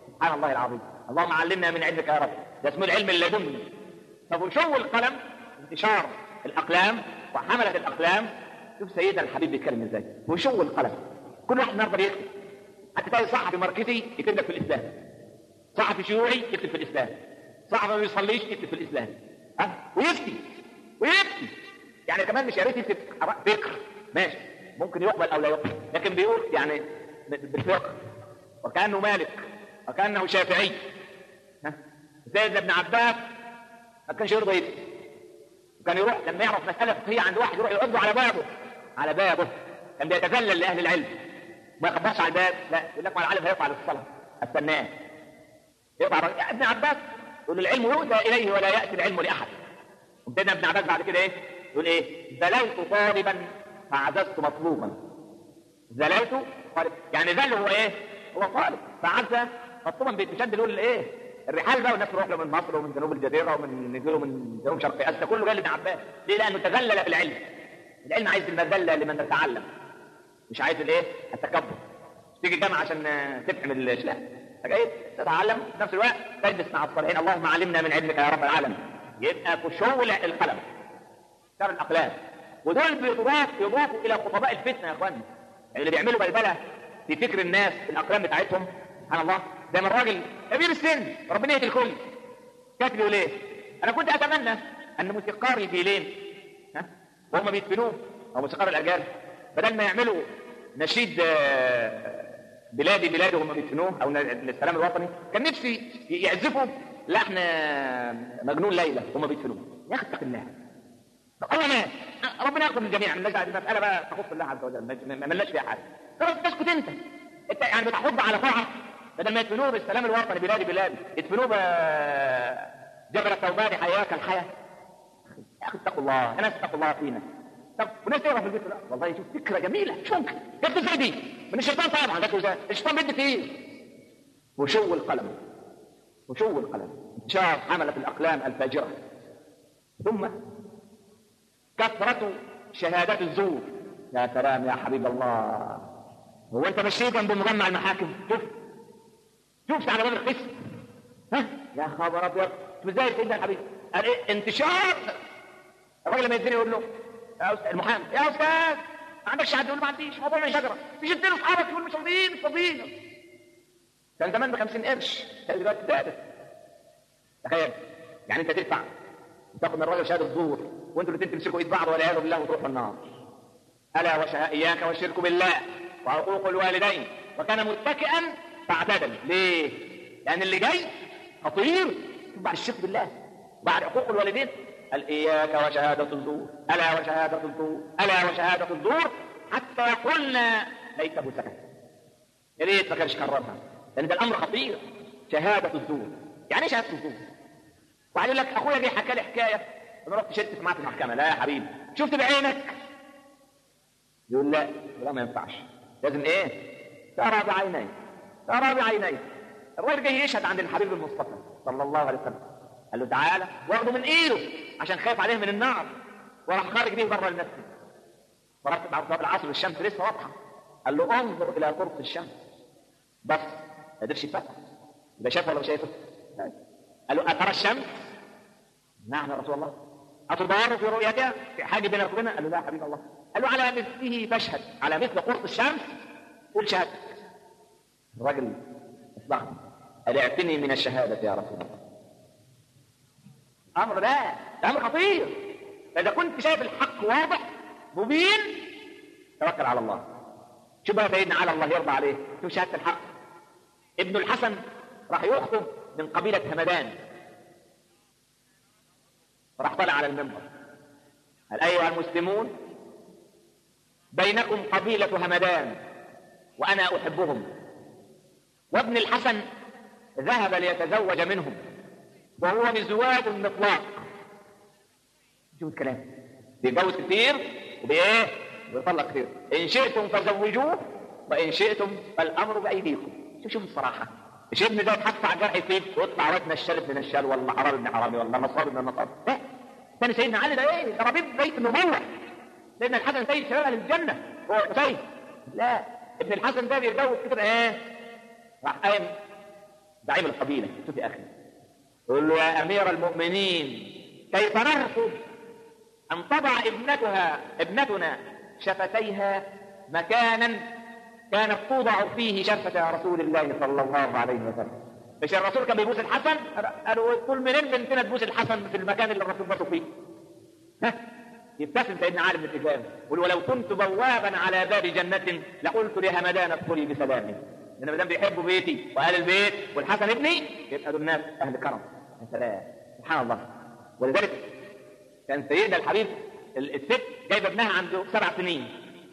سبحان الله العظيم اللهم علمنا من علمك يا رب ده اسمه العلم اللدني طب وشو القلم انتشار الاقلام وحمله الاقلام شوف سيدنا الحبيب بيتكلم ازاي وشو القلم كل واحد النهارده بيكتب حتى تلاقي صحفي ماركتي يكتب لك في الاسلام صحفي شيوعي يكتب في الاسلام صحفي ما بيصليش يكتب في الاسلام ها ويفتي ويفتي يعني كمان مش يا ريت يكتب فكر ماشي ممكن يقبل او لا يقبل لكن بيقول يعني بالفقه وكانه مالك وكانه شافعي ها زي ابن عباس ما كانش يرضى يكتب وكان يروح لما يعرف مساله فقهيه عند واحد يروح يقعد على بابه على بابه كان بيتذلل لاهل العلم ما يخبطش على الباب لا يقول لك ما العالم هيقع للصلاه استناه يقع ابن عباس يقول العلم يؤتى اليه ولا ياتي العلم لاحد وابتدى ابن عباس بعد كده ايه يقول ايه زللت طالبا فعززت مطلوبا زللت طالب يعني ذل هو ايه هو طالب فعز مطلوبا بيتشد يقول ايه الرحال بقى والناس تروح له من مصر ومن جنوب الجزيره ومن يجوا من جنوب شرق اسيا كله جاي لابن عباس ليه لانه تذلل في العلم العلم عايز المذله لمن يتعلم مش عايز الايه التكبر تيجي الجامعه عشان تفهم لا جاي تتعلم في نفس الوقت تجلس مع الصالحين اللهم علمنا من علمك يا رب العالمين يبقى كشول القلم كتاب الاقلام ودول بيضاف يضافوا الى خطباء الفتنه يا اخواني يعني اللي بيعملوا بلبله في فكر الناس في الاقلام بتاعتهم سبحان الله زي ما الراجل كبير السن ربنا يهدي الكل كاتب يقول ايه؟ انا كنت اتمنى ان موسيقار الفيلين ها وهم بيدفنوه او موسيقار الاجيال بدل ما يعملوا نشيد بلادي بلادي وهم بيدفنوه او السلام الوطني كان نفسي يعزفوا لحن مجنون ليلى وهم بيدفنوه يا اخي اتق الله الله مات ربنا يغفر للجميع مالناش دعوه المساله بقى تخص الله عز وجل ما مالناش فيها حاجه خلاص تسكت انت انت يعني بتحض على طاعه بدل ما يدفنوه بالسلام الوطني بلادي بلادي يدفنوه جبل الثوبان حياك الحياه يا اخي اتقوا الله يا ناس اتقوا الله فينا طب وناس تقرا في البيت لا والله شوف فكره جميله مش ممكن جت ازاي دي من الشيطان طبعا جت ازاي الشيطان بيدي في ايه وشو القلم وشو القلم انتشار حمله الاقلام الفاجره ثم كثرة شهادات الزور يا سلام يا حبيب الله هو انت مشيت جنب مجمع المحاكم شوف شوف على باب القسم ها يا خبر ابيض ازاي سيدنا الحبيب قال ايه انتشار الراجل لما يديني يقول له يا استاذ المحامي يا استاذ ما عندكش حد يقول ما عنديش موضوع من شجره تيجي تديله اصحابك يقول مش فاضيين مش فاضيين كان زمان ب 50 قرش كان دلوقتي زادت تخيل يعني انت تدفع وتاخد من الراجل شهاده زور وانتوا الاثنين تمسكوا ايد بعض والعياذ بالله وتروحوا النار الا وشها اياك والشرك بالله وعقوق الوالدين وكان متكئا فاعتدل ليه؟ لان اللي جاي خطير بعد الشرك بالله بعد عقوق الوالدين قال اياك وشهاده الزور الا وشهاده الزور الا وشهاده الزور حتى قلنا ليته سكت يا ريت ما كانش كررها لان ده الامر خطير شهاده الزور يعني ايه شهاده الزور؟ وبعدين يقول لك اخويا جه حكى لي حكايه انا رحت شركت معاه في المحكمه لا يا حبيبي شفت بعينك يقول لا لا ما ينفعش لازم ايه ترى بعينيك ترى بعينيك الراجل جاي يشهد عند الحبيب المصطفى صلى الله عليه وسلم قال له تعالى واخده من ايده عشان خايف عليه من النار وراح خارج بيه بره المسجد فرحت بعد صلاه العصر الشمس لسه واضحه قال له انظر الى قرص الشمس بس ما قدرش يفتح يبقى شايفه ولا مش شايفه؟ قال له اترى الشمس؟ نعم يا رسول الله أتضار في رؤيتها في حاجة بينك وبينها؟ قال له لا يا حبيب الله قال له على مثله فاشهد على مثل قرص الشمس قول شهادتك الراجل اصبحت قال اعتني من الشهادة يا رسول الله أمر لا ده أمر خطير فإذا كنت شايف الحق واضح مبين توكل على الله شوف بقى سيدنا على الله يرضى عليه شوف شهادة الحق ابن الحسن راح يخطب من قبيلة همدان راح طلع على المنبر قال أيها المسلمون بينكم قبيلة همدان وأنا أحبهم وابن الحسن ذهب ليتزوج منهم وهو مزواج مطلاق شوف الكلام بيتجوز كتير وبإيه؟ ويطلق كتير إن شئتم فزوجوه وإن شئتم فالأمر بأيديكم شوف شوف الصراحة مش ابن ده يتحط على الجرح فيك ويطلع واد نشال ابن نشال ولا حرام ابن حرامي ولا نصاب ابن نصاب لا ثاني سيدنا علي ده ايه؟ ده ربيب بيت النبوة سيدنا الحسن سيد شباب اهل الجنة هو حسين لا ابن الحسن ده بيتجوز كده ايه؟ راح قايم زعيم القبيله شوف يا اخي يقول له يا امير المؤمنين كيف نرفض ان تضع ابنتها ابنتنا شفتيها مكانا كانت توضع فيه شفة رسول الله صلى الله عليه وسلم مش الرسول كان بيبوس الحسن قالوا كل منين بنتنا تبوس الحسن في المكان اللي الرسول بوسه فيه ها يبتسم سيدنا علي بن الحجاز يقول ولو كنت بوابا على باب جنة لقلت لهمدان ادخلي بسلام لان ما دام بيحبوا بيتي واهل البيت والحسن ابني يبقى دول ناس اهل كرم يا سلام سبحان الله ولذلك كان سيدنا الحبيب الست جايبه ابنها عنده سبع سنين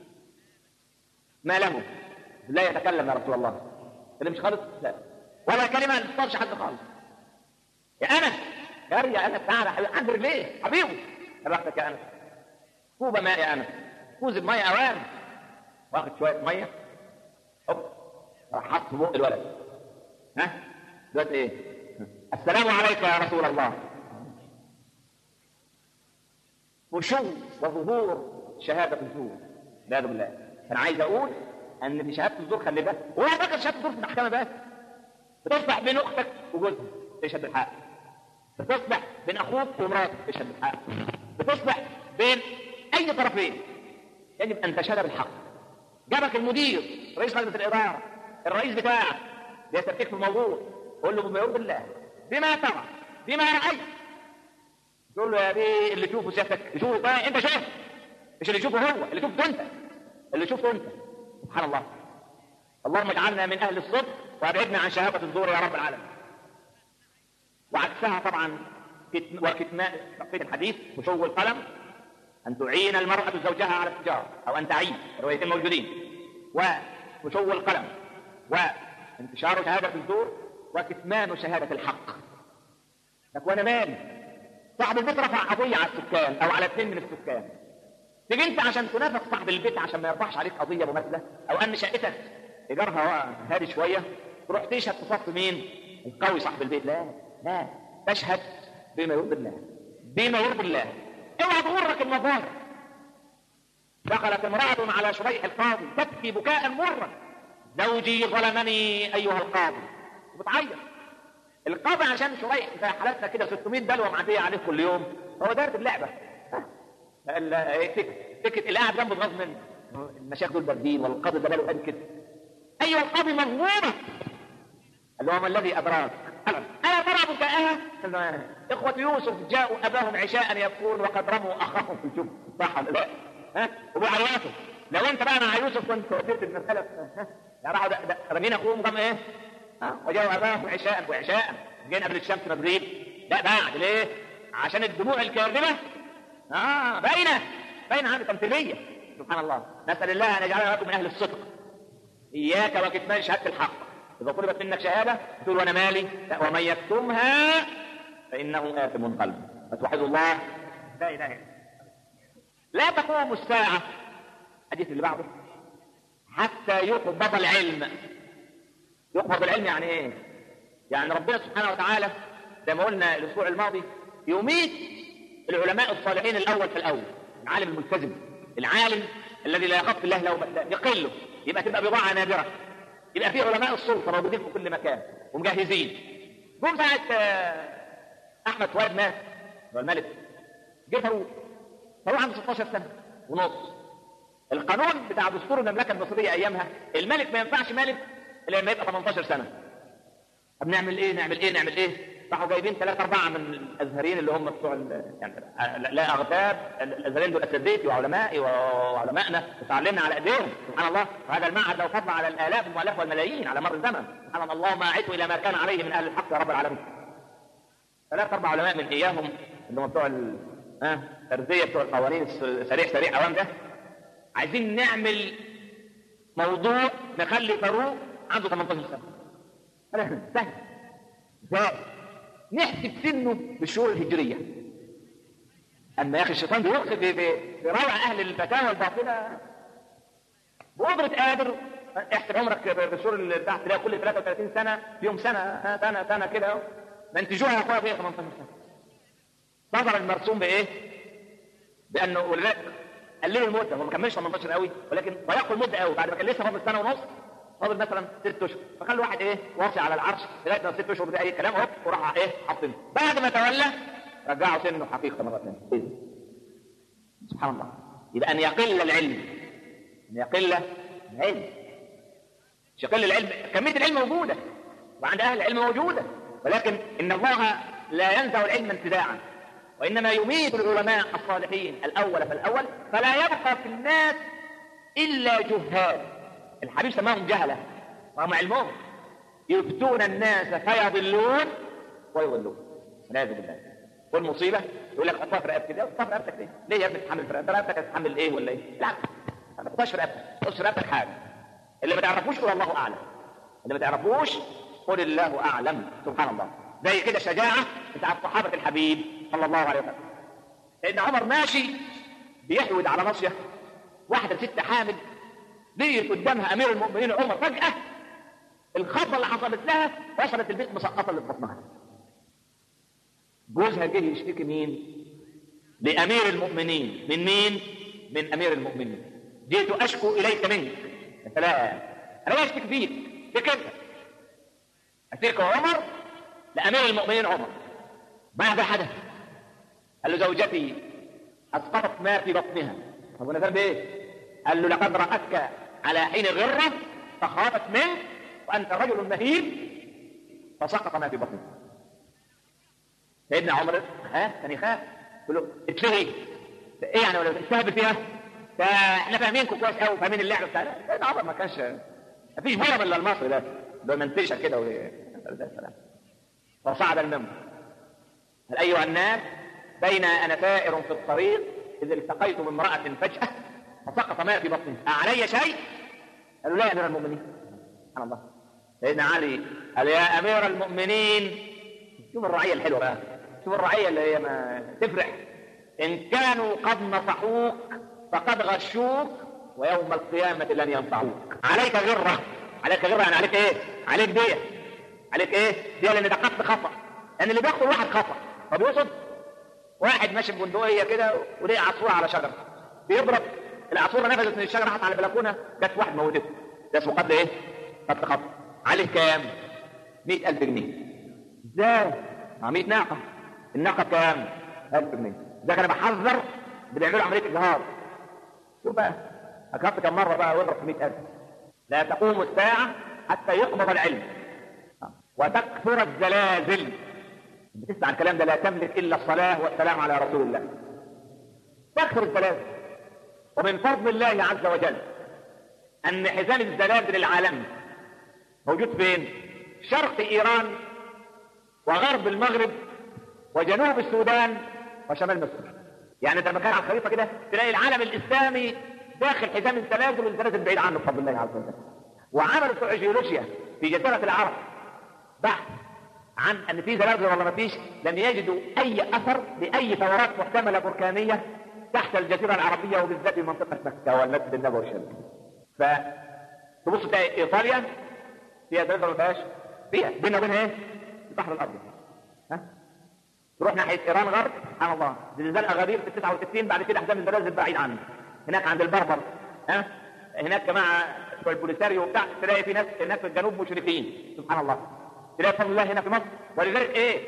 ما له لا يتكلم يا رسول الله كلمش خالص لا ولا كلمه ما تصابش حد خالص يا انس جري يا انس تعالى عند رجليه حبيبي رحتك يا انس كوبا ماء يا انس كوز بميه اوان واخد شويه ميه هوب راح حط في بق الولد ها دلوقتي ايه السلام عليك يا رسول الله وشو وظهور شهادة الزور لا بالله أنا عايز أقول أن في شهادة الزور خلي بالك هو فاكر شهادة الزور في المحكمة بس بتصبح بين أختك وجوزها تشهد الحق بتصبح بين أخوك ومراتك تشهد الحق بتصبح بين أي طرفين يجب أن تشهد بالحق جابك المدير رئيس مجلس الإدارة الرئيس بتاعك بيستفتيك في الموضوع قول له بما يرضي الله بما ترى بما رأيت تقول له يا بيه اللي تشوفه سيادتك يشوفه بقى انت شايف مش اللي يشوفه هو اللي شوفه انت اللي شوفه انت سبحان الله اللهم اجعلنا من اهل الصدق وابعدنا عن شهاده الزور يا رب العالمين وعكسها طبعا وكتمان تقفيل الحديث وشو القلم ان تعين المراه زوجها على التجاره او ان تعين روايتين موجودين وشو القلم وانتشار شهاده الزور وكتمان شهاده الحق لك وانا مالي صاحب البيت رفع قضية على السكان أو على اثنين من السكان تيجي أنت عشان تنافق صاحب البيت عشان ما يرفعش عليك قضية مماثلة أو أن شقتك إيجارها هادي شوية تروح تشهد في صف مين؟ القوي صاحب البيت لا لا تشهد بما يرضي الله بما يرضي الله اوعى تغرك المظاهر دخلت امرأة على شريح القاضي تبكي بكاء مرا زوجي ظلمني أيها القاضي وبتعيط القاضي عشان شريح زي حالاتنا كده 600 بلوه معديه عليه كل يوم هو دارت اللعبه تكت اللي قاعد جنبه غصب منه المشايخ دول باردين والقاضي ده باله قد كده ايوه القاضي مغمومه قال له ما الذي ادراك انا ترى بكاءها اخوه يوسف جاءوا اباهم عشاء يبكون وقد رموا اخاهم في الجب صح ولا لا؟ ها وبعياته لو انت بقى مع يوسف كنت قدرت المساله ها راحوا رامين اخوهم قام ايه؟ وجاءوا أباهم عشاء وعشاء جينا قبل الشمس مغرب لا بعد ليه؟ عشان الدموع الكاذبة اه باينة باينة عندي تمثيلية سبحان الله نسأل الله أن يجعلنا لكم من أهل الصدق إياك وكتمان شهادة الحق إذا طلبت منك شهادة تقول وأنا مالي لا ومن يكتمها فإنه آثم قلبه فتوحد الله لا إله إلا لا تقوم الساعة الحديث اللي بعده حتى يقبض العلم يقبض العلم يعني ايه؟ يعني ربنا سبحانه وتعالى زي ما قلنا الاسبوع الماضي يميت العلماء الصالحين الاول في الاول العالم الملتزم العالم الذي لا يخاف الله لو يقله يبقى تبقى بضاعه نادره يبقى في علماء السلطه موجودين في كل مكان ومجهزين جم ساعه احمد فؤاد مات هو الملك جه فاروق فاروق عنده 16 سنه ونص القانون بتاع دستور المملكه المصريه ايامها الملك ما ينفعش ملك الا لما يبقى 18 سنه طب نعمل ايه نعمل ايه نعمل ايه راحوا جايبين ثلاثة أربعة من الأزهريين اللي هم بتوع يعني لا أغتاب الأزهريين دول أساتذتي وعلمائي وعلمائنا وتعلمنا على إيديهم سبحان الله وهذا المعهد لو فضل على الآلاف والمؤلاف والملايين على مر الزمن سبحان الله ما أعدت إلى ما كان عليه من أهل الحق يا رب العالمين ثلاثة أربع علماء من إياهم اللي هم بتوع التربية بتوع القوانين سريع سريع عوام ده عايزين نعمل موضوع نخلي فاروق عنده 18 سنة أنا سهل ازاي نحسب سنه بالشهور الهجرية أما يا أخي الشيطان بيرخي بروع أهل الفتاوى الباطلة بقدرة قادر احسب عمرك بالشهور اللي تحت تلاقي كل 33 سنة فيهم سنة سنة سنة كده منتجوها يا أخويا فيها 18 سنة صدر المرسوم بإيه؟ بأنه ولذلك قللوا المدة هو ما كملش 18 قوي ولكن ضيقوا المدة قوي بعد ما كان لسه فاضل سنة ونص فاضل مثلا ست اشهر فخلوا واحد ايه واصي على العرش لغايه ما ست اشهر دي اي كلام اهو وراح ايه حاطينه بعد ما تولى رجعوا سنه حقيقه مره ثانيه إيه؟ سبحان الله يبقى ان يقل العلم ان يقل العلم مش يقل العلم كميه العلم موجوده وعند اهل العلم موجوده ولكن ان الله لا ينزع العلم انتزاعا وانما يميت العلماء الصالحين الاول فالاول فلا يبقى في الناس الا جهال الحبيب سماهم جهله وهم علمهم يفتون الناس فيضلون ويضلون والعياذ بالله والمصيبه يقول لك حطها في رقبتي ده حطها في رقبتك ليه؟ ليه يا ابني تحمل في رقبتك؟ رقبتك هتتحمل ايه ولا ايه؟ لا ما تحطهاش في رقبتك، ما تحطش في رقبتك حاجه اللي ما تعرفوش قول الله اعلم اللي ما تعرفوش قل الله اعلم سبحان الله زي كده شجاعه بتاعت صحابه الحبيب صلى الله عليه وسلم سيدنا عمر ماشي بيحود على ناصيه واحده ست حامل لقيت قدامها امير المؤمنين عمر فجاه الخطه اللي حصلت لها وصلت البيت مسقطه اللي في بطنها جوزها جه يشتكي مين لامير المؤمنين من مين من امير المؤمنين جئت اشكو اليك منك انت لا انا اشتكي فيك فيك انت اشتكي عمر لامير المؤمنين عمر ماذا حدث قال له زوجتي اسقطت ما في بطنها طب وانا ذنب ايه قال له لقد راتك على حين غره فخافت منك وانت رجل مهيب فسقط ما في بطنك سيدنا عمر ها كان يخاف يقول له اتلغي ايه يعني ولا تستهبل فيها ده احنا فاهمينكم كويس قوي فاهمين اللعبه بتاعنا سيدنا عمر ما كانش ما فيش هرم الا المصري ده ده منتشر كده و... فصعد المنبر قال ايها الناس بين انا سائر في الطريق اذ التقيت بامراه فجاه فسقط ماء في بطني أعلي شيء؟ قالوا لا يا امير المؤمنين سبحان الله سيدنا علي قال يا امير المؤمنين شوف الرعيه الحلوه بقى شوف الرعيه اللي هي ما تفرح ان كانوا قد نصحوك فقد غشوك ويوم القيامه لن ينفعوك عليك غره عليك غره يعني عليك ايه عليك ديه عليك ايه ديه لان ده قتل خطا لان اللي بيقتل واحد خطا طب يقصد واحد ماشي ببندقيه كده وليه عصفور على شجره بيضرب العصفوره نفذت من الشجره حط على البلكونه جت واحد موتته ده اسمه قتل ايه؟ قتل خطا عليه كام؟ 100000 جنيه ازاي؟ مع 100 ناقه الناقه كام؟ 1000 جنيه ده كان بحذر بنعملوا عمليه اجهاض شوف بقى اكرت كم مره بقى واضرب في 100000 لا تقوم الساعه حتى يقبض العلم وتكثر الزلازل بتسمع الكلام ده لا تملك الا الصلاه والسلام على رسول الله تكثر الزلازل ومن فضل الله عز وجل ان حزام الزلازل العالمي موجود فين شرق ايران وغرب المغرب وجنوب السودان وشمال مصر يعني انت مكان على الخريطه كده تلاقي العالم الاسلامي داخل حزام الزلازل والزلازل بعيد عنه بفضل الله عز وجل وعملوا بتوع جيولوجيا في جزيره العرب بحث عن ان في زلازل ولا ما فيش لم يجدوا اي اثر لاي ثورات محتمله بركانيه تحت الجزيره العربيه وبالذات في منطقه مكه والمسجد النبوي الشريف. ف تبص تلاقي ايطاليا فيها زلازل ولا فيهاش؟ فيها بيننا وبينها ايه؟ البحر الابيض. ها؟ تروح ناحيه ايران غرب سبحان الله زلزال اغابير في 69 بعد كده حزام الزلازل بعيد عنه. هناك عند البربر ها؟ هناك جماعه بتوع البوليساريو وبتاع تلاقي في ناس هناك في الجنوب مشركين سبحان الله. تلاقي فضل الله هنا في مصر ولذلك ايه؟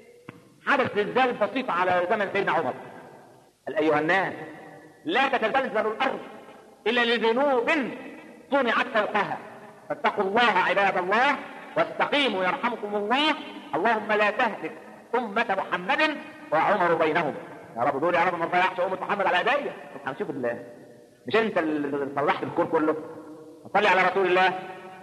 حدث زلزال بسيط على زمن سيدنا عمر. قال ايها الناس لا تتزلزل الارض الا لذنوب صنعت فوقها فاتقوا الله عباد الله واستقيموا يرحمكم الله اللهم لا تهلك أمة محمد وعمر بينهم يا رب دول يا رب ما تضيعش أمة محمد على ايديا سبحان شوف الله مش انت اللي صلحت الكون كله صلي على رسول الله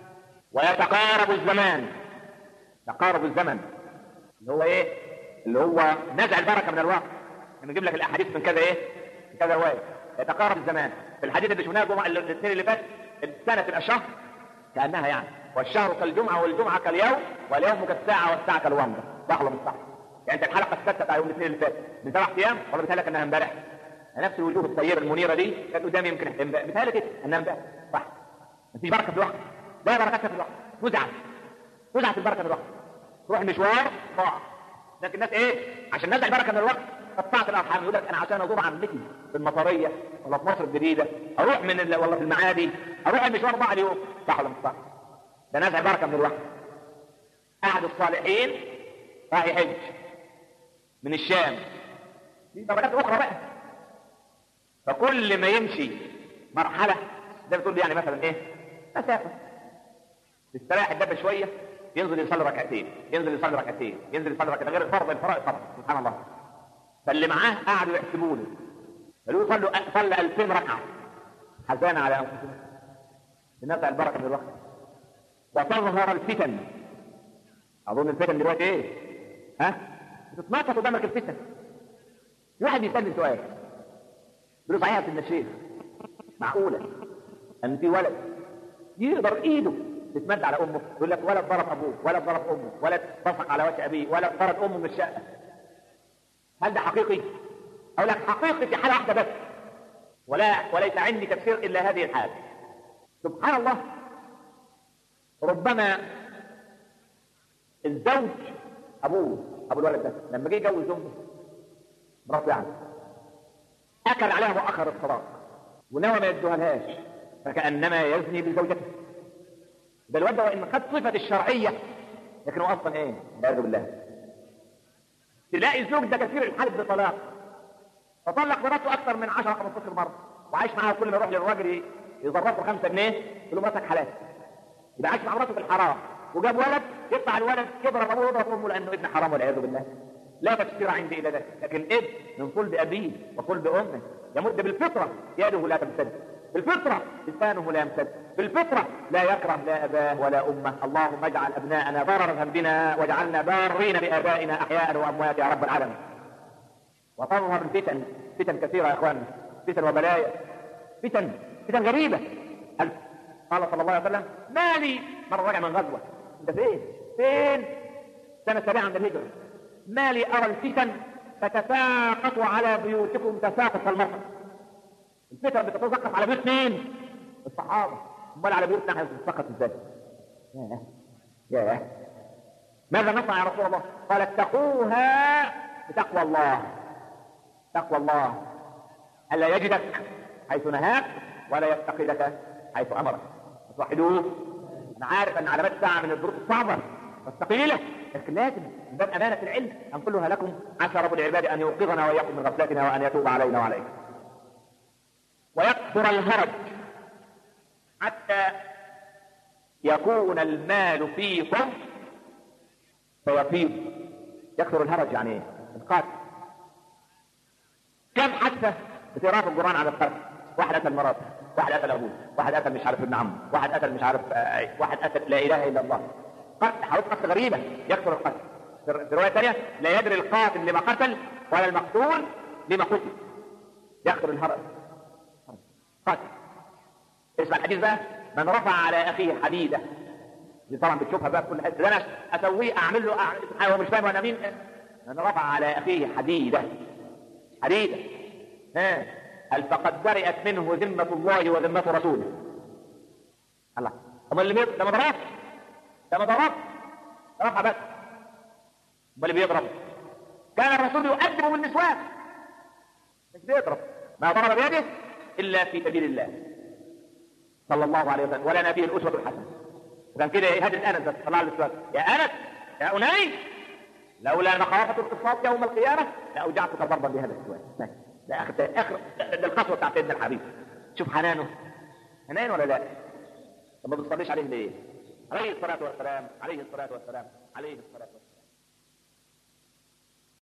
ويتقارب الزمان تقارب الزمن اللي هو ايه اللي هو نزع البركه من الوقت نجيب لك الاحاديث من كذا ايه من كذا روايه يتقارب الزمان في الحديث اللي شفناه الجمعه الاثنين اللي فات السنه تبقى شهر كانها يعني والشهر كالجمعه والجمعه كاليوم واليوم كالساعه والساعه كالومضه صح ولا مش صح؟ يعني انت الحلقه السادسه بتاع يوم الاثنين اللي فات من سبع ايام ولا بتهيألك انها امبارح؟ نفس الوجوه الطيبه المنيره دي كانت قدامي يمكن بتهيألك كده انها امبارح صح مفيش بركه في الوقت لا بركه في الوقت نزعت نزعت البركه من الوقت تروح المشوار ضاع لكن الناس ايه عشان نزع البركه من الوقت قطعت الارحام يقول لك انا عشان ازور عمتي في المطريه ولا في مصر الجديده اروح من ال... ولا في المعادي اروح المشوار ضاع اليوم صح ولا مش صح؟ ده نزع بركه من الوحي احد الصالحين راح يحج من الشام دي درجات اخرى بقى فكل ما يمشي مرحله ده بتقول لي يعني مثلا ايه مسافه تستريح الدبه شويه ينزل يصلي ركعتين ينزل يصلي ركعتين ينزل يصلي ركعتين غير الفرض الفرائض طبعا سبحان الله فاللي معاه قعدوا يحسبوا له قالوا له صلوا صلى 2000 ركعه حزان على انفسهم لنزع البركه من الوقت وتظهر الفتن اظن الفتن دلوقتي ايه ها بتتناقض قدامك الفتن في واحد يسالني سؤال يقول له صحيح يا ابن الشيخ معقوله ان في ولد يقدر ايده تتمد على امه يقول لك ولد ضرب ابوه ولد ضرب امه ولد بصق على وجه ابيه ولد طرد امه من الشقه هل ده حقيقي؟ اقول لك حقيقي في حاله واحده بس ولا وليس عندي تفسير الا هذه الحاله سبحان الله ربما الزوج ابوه ابو الولد ده لما جه يجوز امه مراته يعني اكل عليها واخر الصداق ونوى ما يدوها لهاش فكانما يزني بزوجته ده الواد ده وان خد صفه الشرعيه لكن هو اصلا ايه؟ والعياذ بالله تلاقي الزوج ده كثير الحلف بطلاق فطلق مراته اكثر من 10 15 مره وعايش معاها كل ما يروح للراجل يظبطه 5 جنيه يقول له مراتك حلال يبقى عايش مع مراته بالحرام وجاب ولد يطلع الولد يضرب ابوه ويضرب امه لانه ابن حرام والعياذ بالله لا تفسير عندي الا ذلك لكن ابن من صلب ابيه وصلب امه يمد بالفطره يده لا تمتد بالفطره لسانه لا يمتد بالفطره لا يكره لا اباه ولا امه اللهم اجعل ابناءنا ضررا بنا واجعلنا بارين بابائنا احياء واموات يا رب العالمين وتظهر الفتن فتن كثيره يا اخواننا فتن وبلايا فتن فتن غريبه قال صلى الله عليه وسلم ما لي مره راجع من غزوه انت فين؟ فين؟ سنه سابعه عند الهجره ما لي ارى الفتن تتساقط على بيوتكم تساقط المطر الفتن بتتساقط على بيوت مين؟ الصحابه امال على بيوتنا احنا بتتساقط ازاي؟ ياه ياه ماذا نصنع يا رسول الله؟ قال اتقوها بتقوى الله تقوى الله الا يجدك حيث نهاك ولا يفتقدك حيث امرك توحدوه انا عارف ان علامات الساعه من الظروف الصعبه والثقيله لكن لازم من باب امانه العلم انقلها لكم عسى رب العباد ان يوقظنا واياكم من غفلتنا وان يتوب علينا وعليكم ويكثر الهرج حتى يكون المال فيكم فيفيض يكثر الهرج يعني ايه؟ القاتل كم حادثه بتقراها في القران على القتل واحد قتل مراته واحد قتل ابوه واحد قتل مش عارف ابن عمه واحد قتل مش عارف آه واحد قتل لا اله الا الله قتل حوادث قتل غريبه يكثر القتل في روايه ثانيه لا يدري القاتل لما قتل ولا المقتول لما قتل يكثر الهرج قتل اسمع الحديث بقى من رفع على اخيه حديده دي طبعا بتشوفها بقى في كل حته انا اسويه اعمل له أعمل هو مش فاهم انا مين من رفع على اخيه حديده حديده ها قال فقد برئت منه ذمة الله وذمة رسوله الله طب اللي بيضرب ده ما ضربش ده ما ضربش رفع بس امال اللي بيضرب كان الرسول يؤدب بالنسوان مش بيضرب ما ضرب بيده الا في سبيل الله صلى الله عليه وسلم ولنا فيه الاسوه الحسنه وكان كده يهدد انس بس طلع له السؤال يا انس يا انيس لولا مخافه القصاص يوم القيامه لاوجعتك ضربا بهذا السؤال ده اخر ده اخر ده القسوه بتاعت سيدنا الحبيب شوف حنانه حنان ولا لا؟ طب ما بتصليش عليه ليه؟ عليه الصلاه والسلام عليه الصلاه والسلام عليه الصلاه والسلام